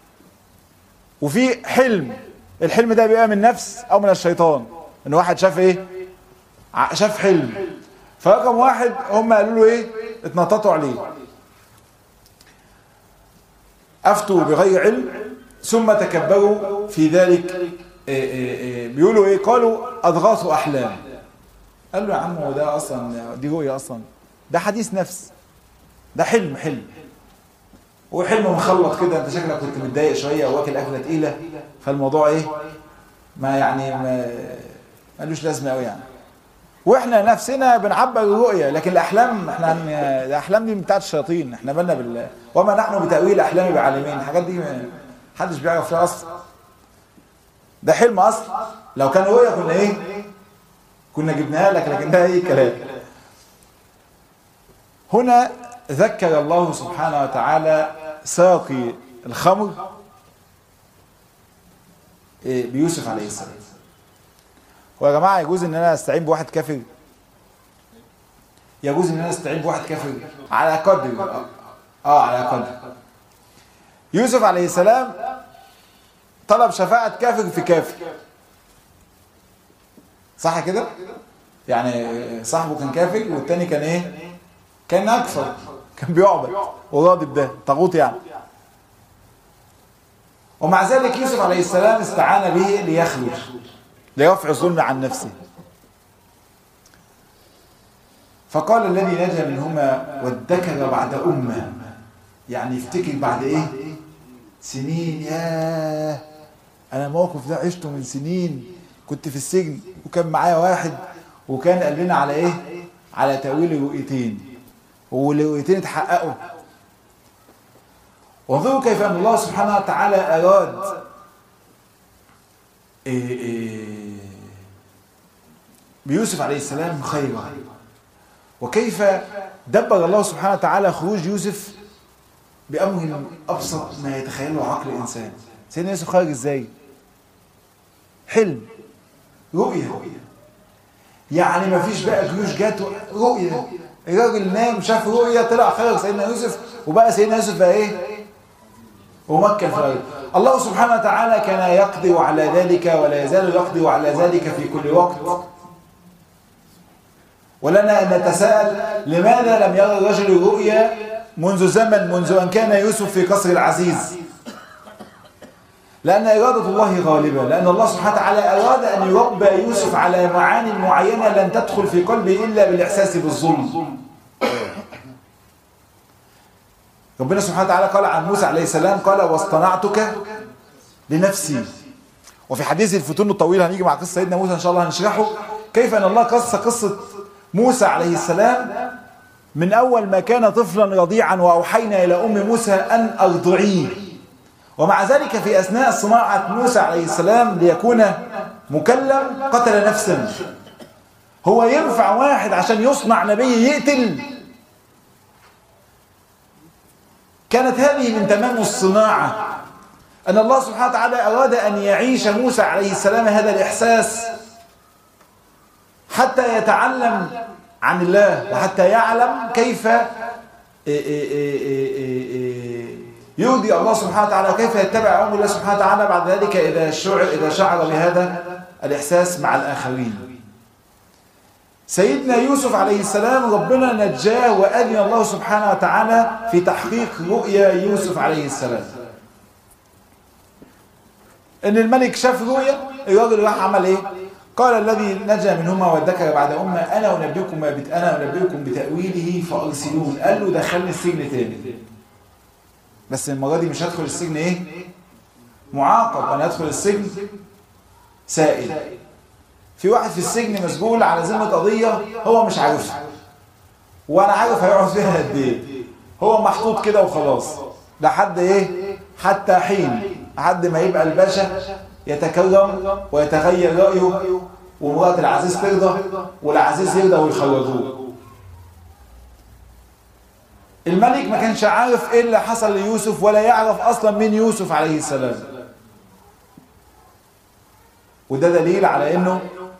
وفي حلم الحلم ده بيبقى من نفس او من الشيطان ان واحد شاف ايه ع- شاف حلم فرقم واحد هم قالوا له ايه اتنططوا عليه افتوا بغير علم ثم تكبروا في ذلك إيه إيه إيه بيقولوا ايه قالوا اضغاث احلام قال له يا عم هو ده اصلا دي رؤيه اصلا ده حديث نفس ده حلم حلم وحلم مخلط كده انت شكلك كنت متضايق شويه واكل اكله تقيله فالموضوع ايه ما يعني ما ملوش لازمه قوي يعني واحنا نفسنا بنعبر الرؤيه لكن الاحلام احنا هن- الاحلام دي بتاعت الشياطين احنا مالنا بال وما نحن بتاويل الاحلام بعالمين الحاجات دي ما حدش بيعرف فيها اصلا ده حلم اصلا لو كان رؤيه كنا ايه كنا جبناها لك لكن ده اي كلام هنا ذكر الله سبحانه وتعالى ساقي الخمر إيه، بيوسف عليه السلام هو يا جماعه يجوز ان انا استعين بواحد كافر يجوز ان انا استعين بواحد كافر على قدر اه, آه على قدر يوسف عليه السلام طلب شفاعة كافر في كافر صح كده يعني صاحبه كان كافر والتاني كان ايه كان اكفر كان بيعبد وراضي بده طاغوت يعني ومع ذلك يوسف عليه السلام استعان به ليخرج ليرفع الظلم عن نفسه فقال الذي نجا منهما وادكر بعد أمة يعني يفتكر بعد ايه سنين ياه انا الموقف ده عشته من سنين كنت في السجن وكان معايا واحد وكان قال لنا على ايه على تأويل الرؤيتين والرؤيتين اتحققوا وانظروا كيف ان الله سبحانه وتعالى اراد إيه إيه بيوسف عليه السلام خيرا وكيف دبر الله سبحانه وتعالى خروج يوسف بأمر أبسط ما يتخيله عقل الإنسان سيدنا يوسف خرج إزاي حلم رؤية يعني ما فيش بقى جيوش جات رؤية الراجل نام شاف رؤية طلع خرج سيدنا يوسف وبقى سيدنا يوسف بقى إيه ومكن في الأرض الله سبحانه وتعالى كان يقدر على ذلك ولا يزال يقدر على ذلك في كل وقت ولنا أن نتساءل لماذا لم يرى الرجل الرؤيا منذ زمن منذ أن كان يوسف في قصر العزيز لأن إرادة الله غالبة لأن الله سبحانه وتعالى أراد أن يربى يوسف على معان معينة لن تدخل في قلبه إلا بالإحساس بالظلم ربنا سبحانه وتعالى قال عن موسى عليه السلام قال واصطنعتك لنفسي وفي حديث الفتون الطويل هنيجي مع قصة سيدنا موسى إن شاء الله هنشرحه كيف أن الله قص قصة موسى عليه السلام من أول ما كان طفلا رضيعا وأوحينا إلى أم موسى أن أرضعيه ومع ذلك في أثناء صناعة موسى عليه السلام ليكون مكلم قتل نفسا هو ينفع واحد عشان يصنع نبي يقتل كانت هذه من تمام الصناعة أن الله سبحانه وتعالى أراد أن يعيش موسى عليه السلام هذا الإحساس حتى يتعلم عن الله وحتى يعلم كيف يهدي الله سبحانه وتعالى وكيف يتبع أمر الله سبحانه وتعالى بعد ذلك إذا شعر, إذا شعر بهذا الإحساس مع الآخرين سيدنا يوسف عليه السلام ربنا نجاه وأذن الله سبحانه وتعالى في تحقيق رؤيا يوسف عليه السلام ان الملك شاف رؤيا الراجل راح عمل ايه قال الذي نجا منهما وادكر بعد امه انا انبئكم ما بت... انا انبئكم بتاويله فارسلون قال له دخلني السجن تاني بس المره دي مش هدخل السجن ايه معاقب انا هدخل السجن سائل في واحد في السجن مسجون على ذمه قضيه هو مش عارفها وانا عارف هيقعد فيها قد ايه هو محطوط كده وخلاص لحد ايه حتى حين لحد ما يبقى الباشا يتكرم ويتغير رايه ومرات العزيز ترضى والعزيز يرضى ويخرجوه الملك ما كانش عارف ايه اللي حصل ليوسف ولا يعرف اصلا مين يوسف عليه السلام وده دليل على انه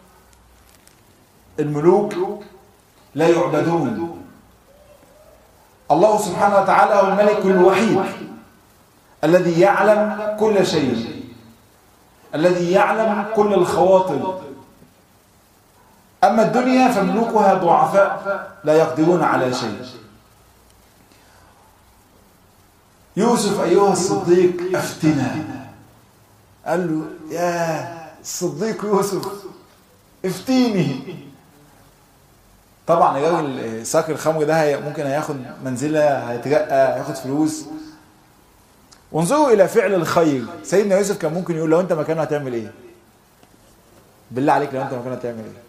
الملوك لا يعبدون الله سبحانه وتعالى هو الملك الوحيد الذي يعلم كل شيء الذي يعلم كل الخواطر أما الدنيا فملوكها ضعفاء لا يقدرون على شيء يوسف أيها الصديق أفتنا قال له يا الصديق يوسف افتيني طبعا الراجل ساكر الخمر ده ممكن هياخد منزله هيترقى هياخد فلوس وانظروا الى فعل الخير سيدنا يوسف كان ممكن يقول لو انت مكانه هتعمل ايه بالله عليك لو انت مكانه هتعمل ايه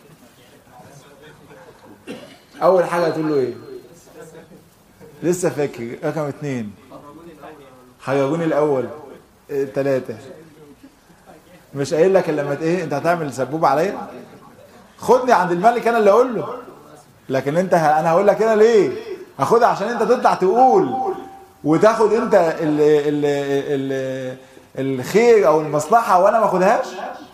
اول حاجه هتقول له ايه لسه فاكر رقم اتنين حيروني الاول ثلاثة مش قايل لك لما ايه انت هتعمل سبوب عليا خدني عند الملك انا اللي اقول له لكن انت ه... انا هقول لك هنا ليه هاخدها عشان انت تطلع تقول وتاخد انت ال ال ال الخير او المصلحه وانا ما اخدهاش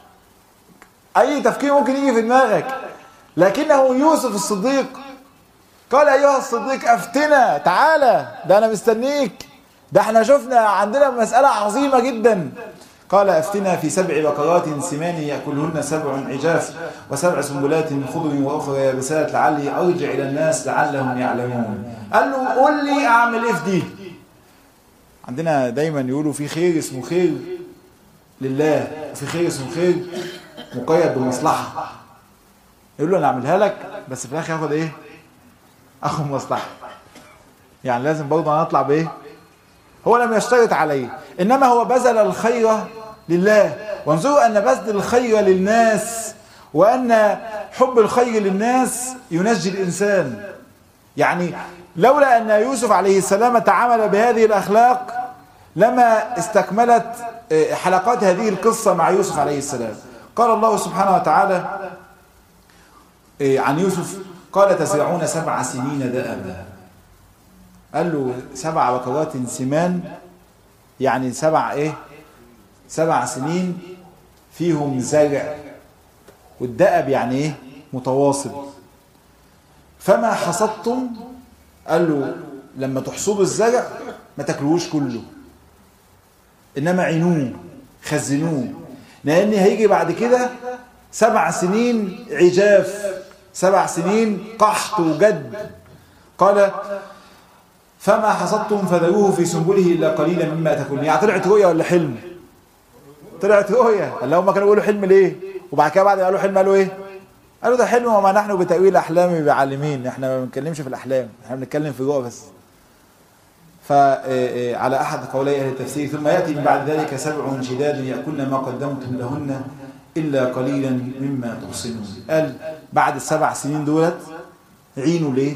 اي تفكير ممكن يجي في دماغك لكنه يوسف الصديق قال ايها الصديق افتنا تعالى ده انا مستنيك ده احنا شفنا عندنا مساله عظيمه جدا قال افتنا في سبع بقرات سمان ياكلهن سبع عجاف وسبع سنبلات خضر واخرى يابسات لعلي ارجع الى الناس لعلهم يعلمون قال له قول لي اعمل ايه في دي عندنا دايما يقولوا في خير اسمه خير لله وفي خير اسمه خير مقيد بمصلحه يقول له انا اعملها لك بس في الاخر هاخد ايه اخد مصلحه يعني لازم برضه انا اطلع بايه هو لم يشترط عليه انما هو بذل الخير لله وانظروا ان بذل الخير للناس وان حب الخير للناس ينجي الانسان يعني لولا ان يوسف عليه السلام تعامل بهذه الاخلاق لما استكملت حلقات هذه القصه مع يوسف عليه السلام قال الله سبحانه وتعالى عن يوسف قال تزرعون سبع سنين دأبا قال له سبع بقرات سمان يعني سبع ايه سبع سنين فيهم زرع والدأب يعني ايه متواصل فما حصدتم قال له لما تحصدوا الزرع ما تاكلوش كله انما عينوه خزنوه لان هيجي بعد كده سبع سنين عجاف سبع سنين قحط وجد قال فما حصدتم فذروه في سنبله الا قليلا مما تاكلون يعني طلعت رؤيا ولا حلم طلعت رؤيا اللي هم كانوا بيقولوا حلم ليه وبعد كده بعد قالوا حلم قالوا ايه قالوا ده حلم وما نحن بتاويل احلام بعالمين احنا ما بنتكلمش في الاحلام احنا بنتكلم في رؤى بس فعلى احد قولي اهل التفسير ثم ياتي من بعد ذلك سبع شداد ياكلن ما قدمتم لهن الا قليلا مما تحصنون قال بعد السبع سنين دولت عينوا ليه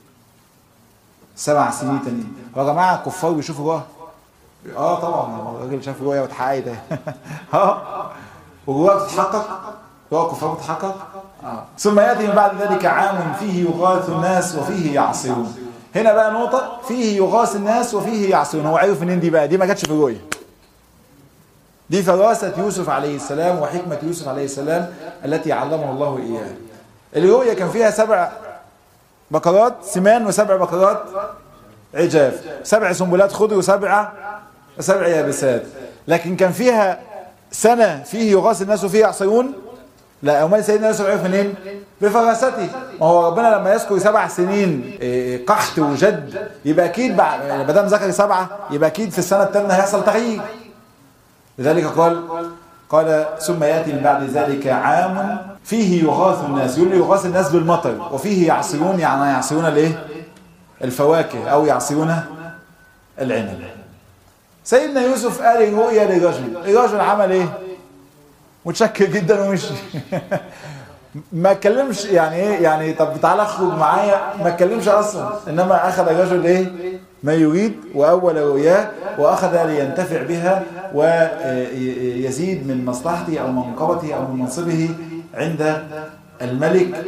سبع سنين تانيين هو يا جماعه الكفار بيشوفوا رؤى اه طبعا الراجل شاف رؤيا واتحققت اه والرؤى بتتحقق رؤى الكفار بتتحقق اه ثم ياتي من بعد ذلك عام فيه يغاث الناس وفيه يعصرون هنا بقى نقطه فيه يغاث الناس وفيه يعصرون هو عارف منين دي بقى دي ما كانتش في الرؤيا دي فراسة يوسف عليه السلام وحكمة يوسف عليه السلام التي علمه الله إياها الرؤيا كان فيها سبع بقرات سمان وسبع بقرات عجاف سبع سنبلات خضر وسبع وسبع يابسات لكن كان فيها سنة فيه يغاث الناس وفيه يعصرون لا امال سيدنا يوسف عرف منين بفراسته ما هو ربنا لما يذكر سبع سنين قحط وجد يبقى اكيد ما دام ذكر سبعه يبقى اكيد في السنه الثامنه هيحصل تغيير لذلك قال قال ثم يأتي من بعد ذلك عام فيه يغاث الناس يقول لي يغاث الناس بالمطر وفيه يعصرون يعني يعصرون الايه الفواكه او يعصرون العنب سيدنا يوسف قال الرؤيا للرجل الرجل عمل ايه متشكر جدا ومشي ما اتكلمش يعني ايه يعني طب تعالى اخرج معايا ما اتكلمش اصلا انما اخذ الرجل ايه ما يريد واول رؤياه واخذ لينتفع بها ويزيد من مصلحته او منقبته او من منصبه عند الملك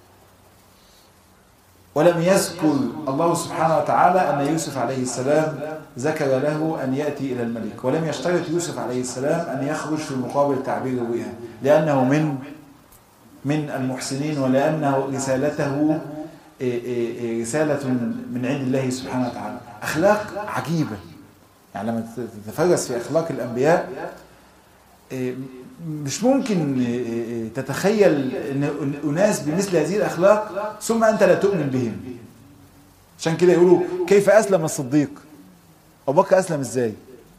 ولم يذكر الله سبحانه وتعالى أن يوسف عليه السلام ذكر له أن يأتي إلى الملك ولم يشترط يوسف عليه السلام أن يخرج في مقابل تعبير الرؤيا لأنه من من المحسنين ولأنه رسالته رسالة من عند الله سبحانه وتعالى أخلاق عجيبة يعني لما تتفرس في أخلاق الأنبياء مش ممكن تتخيل ان اناس بمثل هذه الاخلاق ثم انت لا تؤمن بهم عشان كده يقولوا كيف اسلم الصديق ابو بكر اسلم ازاي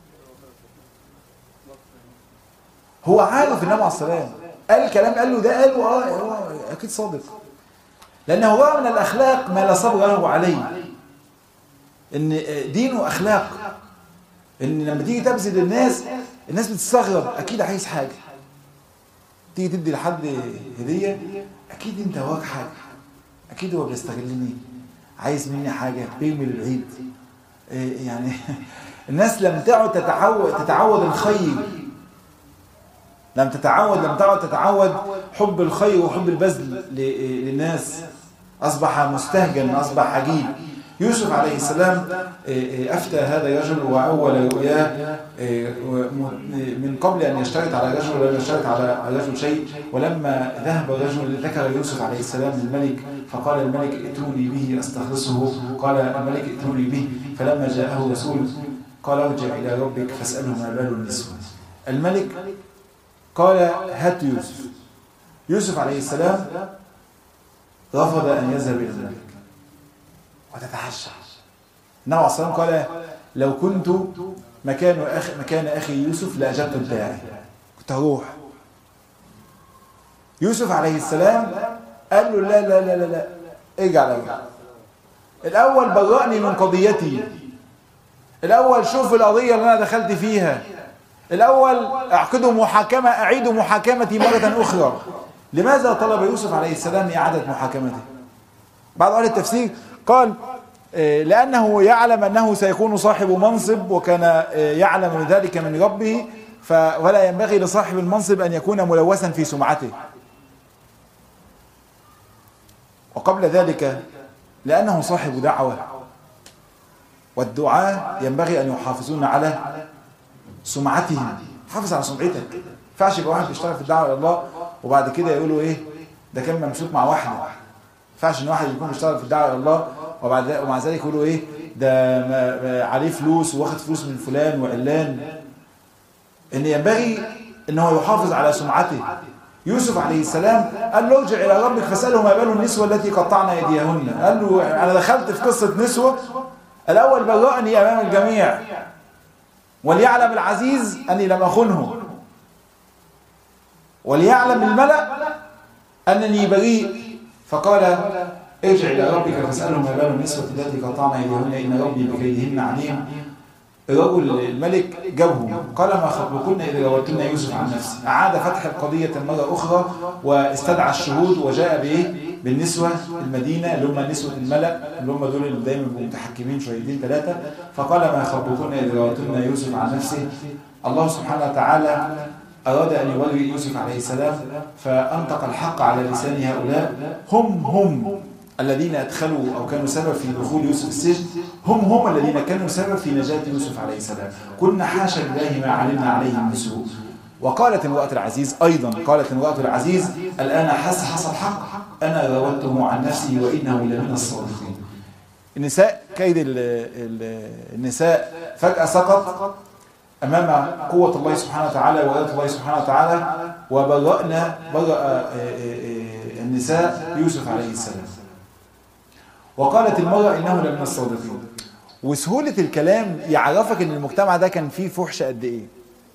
هو عارف النبي عليه السلام قال الكلام قال له ده قال له اه هو اكيد صادق لانه رأى من الاخلاق ما لا صبر له عليه ان دينه اخلاق ان لما تيجي تبذل الناس الناس بتستغرب اكيد عايز حاجه تيجي تدي لحد هديه اكيد انت وراك حاجه اكيد هو بيستغلني عايز مني حاجه بيرمي للعيد إيه يعني الناس لم تعد تتعود تتعود الخير لم تتعود لم تعد تتعود حب الخير وحب البذل للناس اصبح مستهجن اصبح عجيب يوسف عليه السلام أفتى هذا الرجل وأول رؤياه من قبل أن يشترط على الرجل ولم يشترط على الرجل شيء ولما ذهب الرجل ذكر يوسف عليه السلام للملك فقال الملك ائتوني به أستخلصه قال الملك ائتوني به فلما جاءه رسول قال ارجع إلى ربك فاسأله ما بال النسوة الملك قال هات يوسف يوسف عليه السلام رفض أن يذهب إلى الملك وتتعشى النبي عليه الصلاه قال لو كنت مكان أخ مكان اخي يوسف لاجبت الداعي كنت هروح يوسف عليه السلام قال له لا لا لا لا لا ارجع له الاول برأني من قضيتي الاول شوف القضيه اللي انا دخلت فيها الاول اعقدوا محاكمه اعيد محاكمتي مره اخرى لماذا طلب يوسف عليه السلام اعاده محاكمته بعض اهل التفسير قال لأنه يعلم أنه سيكون صاحب منصب وكان يعلم ذلك من ربه ولا ينبغي لصاحب المنصب أن يكون ملوثا في سمعته وقبل ذلك لأنه صاحب دعوة والدعاء ينبغي أن يحافظون على سمعتهم حافظ على سمعتك ينفعش يبقى واحد بيشتغل في الدعوة إلى الله وبعد كده يقولوا إيه ده كان ممسوك مع واحدة ينفعش ان واحد يكون بيشتغل في الدعوه الى الله وبعد ومع ذلك يقولوا ايه ده عليه فلوس واخد فلوس من فلان وعلان ان ينبغي ان هو يحافظ على سمعته يوسف عليه السلام قال له ارجع الى ربك فاساله ما بال النسوه التي قطعن ايديهن قال له انا دخلت في قصه نسوه الاول برأني امام الجميع وليعلم العزيز اني لم اخنه وليعلم الملأ انني بريء فقال ارجع إلى ربك فاسأله ما بال النسوة التي قطعن أيديهن إن ربي بكيدهن عليم الرجل الملك جابهم قال ما خطبكن إذا راودتن يوسف عن نفسه أعاد فتح القضية مرة أخرى واستدعى الشهود وجاء بإيه بالنسوة المدينة اللي هم نسوة الملأ اللي هم دول اللي دايما متحكمين شويتين ثلاثة فقال ما خطبكن إذا راودتن يوسف عن نفسه الله سبحانه وتعالى أراد أن يوري يوسف عليه السلام فأنطق الحق على لسان هؤلاء هم هم الذين أدخلوا أو كانوا سبب في دخول يوسف السجن هم هم الذين كانوا سبب في نجاة يوسف عليه السلام كنا حاشا لله ما علمنا عليه من سوء وقالت امرأة العزيز أيضا قالت امرأة العزيز الآن حس حصل حق أنا راودته عن نفسي وإنه لمن الصادقين النساء كيد ال ال النساء فجأة سقط أمام قوة الله سبحانه وتعالى وإرادة الله سبحانه وتعالى وبرأنا برأ النساء يوسف عليه السلام وقالت المرأة إنه لمن الصادقين وسهولة الكلام يعرفك إن المجتمع ده كان فيه فحش قد إيه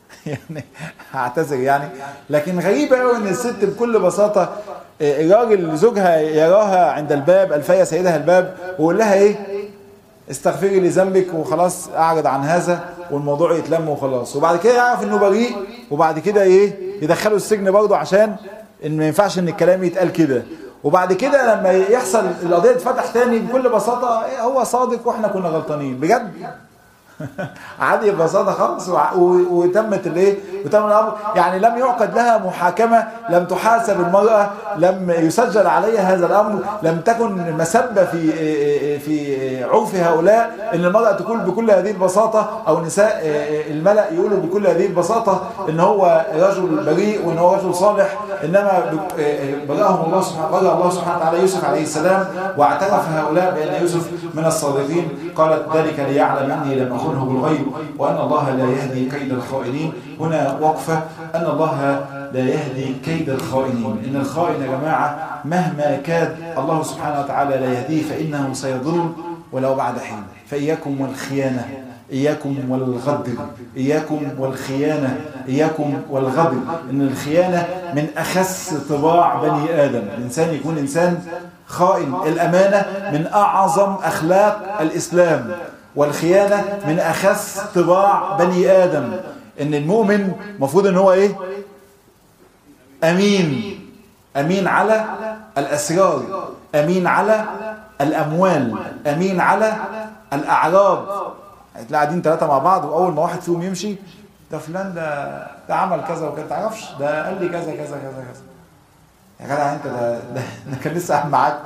يعني هعتذر يعني لكن غريبة قوي ان الست بكل بساطة آه، الراجل زوجها يراها عند الباب الفيا سيدها الباب ويقول لها ايه استغفري لذنبك وخلاص اعرض عن هذا والموضوع يتلم وخلاص وبعد كده يعرف انه بريء وبعد كده ايه يدخله السجن برضه عشان ان ما ينفعش ان الكلام يتقال كده وبعد كده لما يحصل القضيه تتفتح تاني بكل بساطه إيه هو صادق واحنا كنا غلطانين بجد عادي ببساطه خالص وع- و- وتمت الايه وتم الامر يعني لم يعقد لها محاكمه لم تحاسب المراه لم يسجل عليها هذا الامر لم تكن مسبه في في عرف هؤلاء ان المراه تقول بكل هذه البساطه او نساء الملا يقولوا بكل هذه البساطه ان هو رجل بريء وان هو رجل صالح انما ب- برأهم الله سبحانه برأ الله سبحانه وتعالى يوسف عليه السلام واعترف هؤلاء بان يوسف من الصادقين قالت ذلك ليعلم اني لم اخنه بالغيب وان الله لا يهدي كيد الخائنين هنا وقفه ان الله لا يهدي كيد الخائنين ان الخائن يا جماعه مهما كاد الله سبحانه وتعالى لا يهديه فانه سيضل ولو بعد حين فاياكم والخيانه إياكم والغدر إياكم والخيانة إياكم والغدر إن الخيانة من أخس طباع بني آدم الإنسان يكون إنسان خائن الأمانة من أعظم أخلاق الإسلام والخيانة من أخس طباع بني آدم إن المؤمن مفروض إن هو إيه أمين أمين على الأسرار أمين على الأموال أمين على الأعراض هتلاقي قاعدين ثلاثة مع بعض وأول ما واحد فيهم يمشي ده فلان ده ده عمل كذا وكذا تعرفش ده قال لي كذا كذا كذا كذا يا جدع أنت ده ده, ده كان لسه قاعد معاك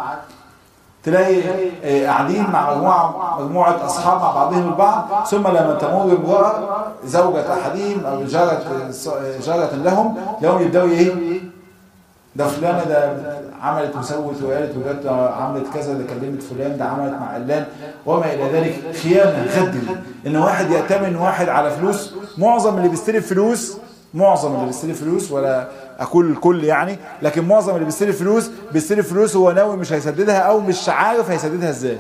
تلاقي آه، قاعدين مع مجموعة مجموعة أصحاب مع بعضهم البعض ثم لما تمر امرأة زوجة أحدهم أو جارة جارة لهم لهم يبدأوا إيه؟ ده فلانة ده عملت وسوت وقالت وجت عملت كذا ده كلمت فلان ده عملت مع علان وما إلى ذلك خيانة غدر إن واحد يأتمن واحد على فلوس معظم اللي بيستلف فلوس معظم اللي بيستلف فلوس ولا اقول الكل يعني لكن معظم اللي بيستلف فلوس بيستلف فلوس هو ناوي مش هيسددها او مش عارف هيسددها ازاي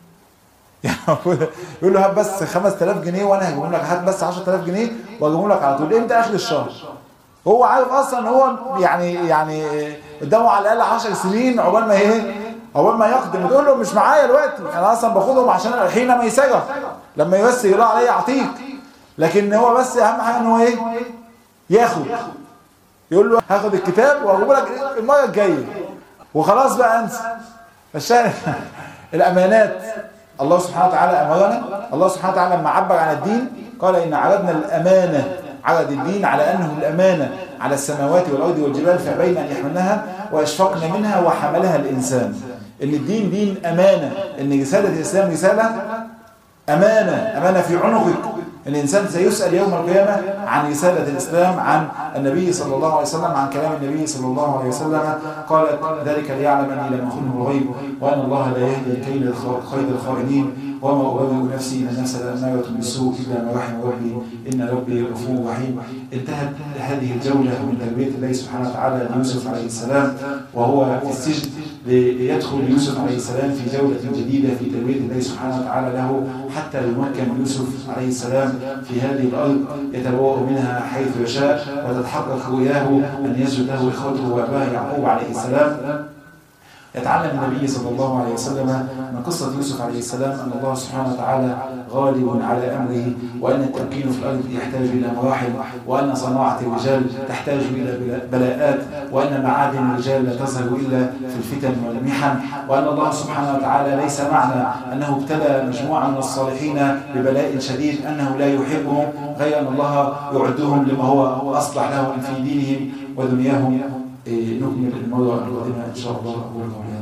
يعني يقول له هات بس 5000 جنيه وانا هجيبهم لك هات بس 10000 جنيه واجيبهم لك على طول امتى اخر الشهر هو عارف اصلا هو يعني يعني قدامه على الاقل 10 سنين عقبال ما ايه عقبال ما يقدم تقول له مش معايا دلوقتي انا اصلا باخدهم عشان حينما يسجر لما يبس يقول عليا اعطيك لكن هو بس اهم حاجه ان هو ايه ياخد يقول له هاخد الكتاب وهجيبه لك المره الجايه وخلاص بقى انسى فالشاهد الامانات الله سبحانه وتعالى امرنا الله سبحانه وتعالى لما عبر عن الدين قال ان عرضنا الامانه عرض الدين على انه الامانه على السماوات والارض والجبال فابين ان يحملنها واشفقن منها وحملها الانسان ان الدين دين امانه ان رساله الاسلام رساله امانه امانه في عنقك الإنسان سيسأل يوم القيامة عن رسالة الإسلام عن النبي صلى الله عليه وسلم عن كلام النبي صلى الله عليه وسلم قال ذلك ليعلم أني لم أخنه الغيب وأن الله لا يهدي كيد خير الخائنين وما أبرئ نفسي إن النفس لأمارة بالسوء إلا ما رحم ربي إن ربي غفور رحيم انتهت هذه الجولة من تربية الله سبحانه وتعالى ليوسف عليه السلام وهو في السجن ليدخل يوسف عليه السلام في جولة جديدة في تربية الله سبحانه وتعالى له حتى يمكن يوسف عليه السلام في هذه الأرض يتبوأ منها حيث يشاء وتتحقق رؤياه أن يسجد له إخوته وأباه يعقوب عليه السلام يتعلم النبي صلى الله عليه وسلم من قصة يوسف عليه السلام أن الله سبحانه وتعالى غالب على أمره وأن التمكين في الأرض يحتاج إلى مراحل وأن صناعة الرجال تحتاج إلى بلاءات وأن معادن الرجال لا تظهر إلا في الفتن والمحن وأن الله سبحانه وتعالى ليس معنى أنه ابتلى مجموعة من الصالحين ببلاء شديد أنه لا يحبهم غير أن الله يعدهم لما هو أصلح لهم في دينهم ودنياهم نكمل المرة القادمة إن شاء الله أقول قولي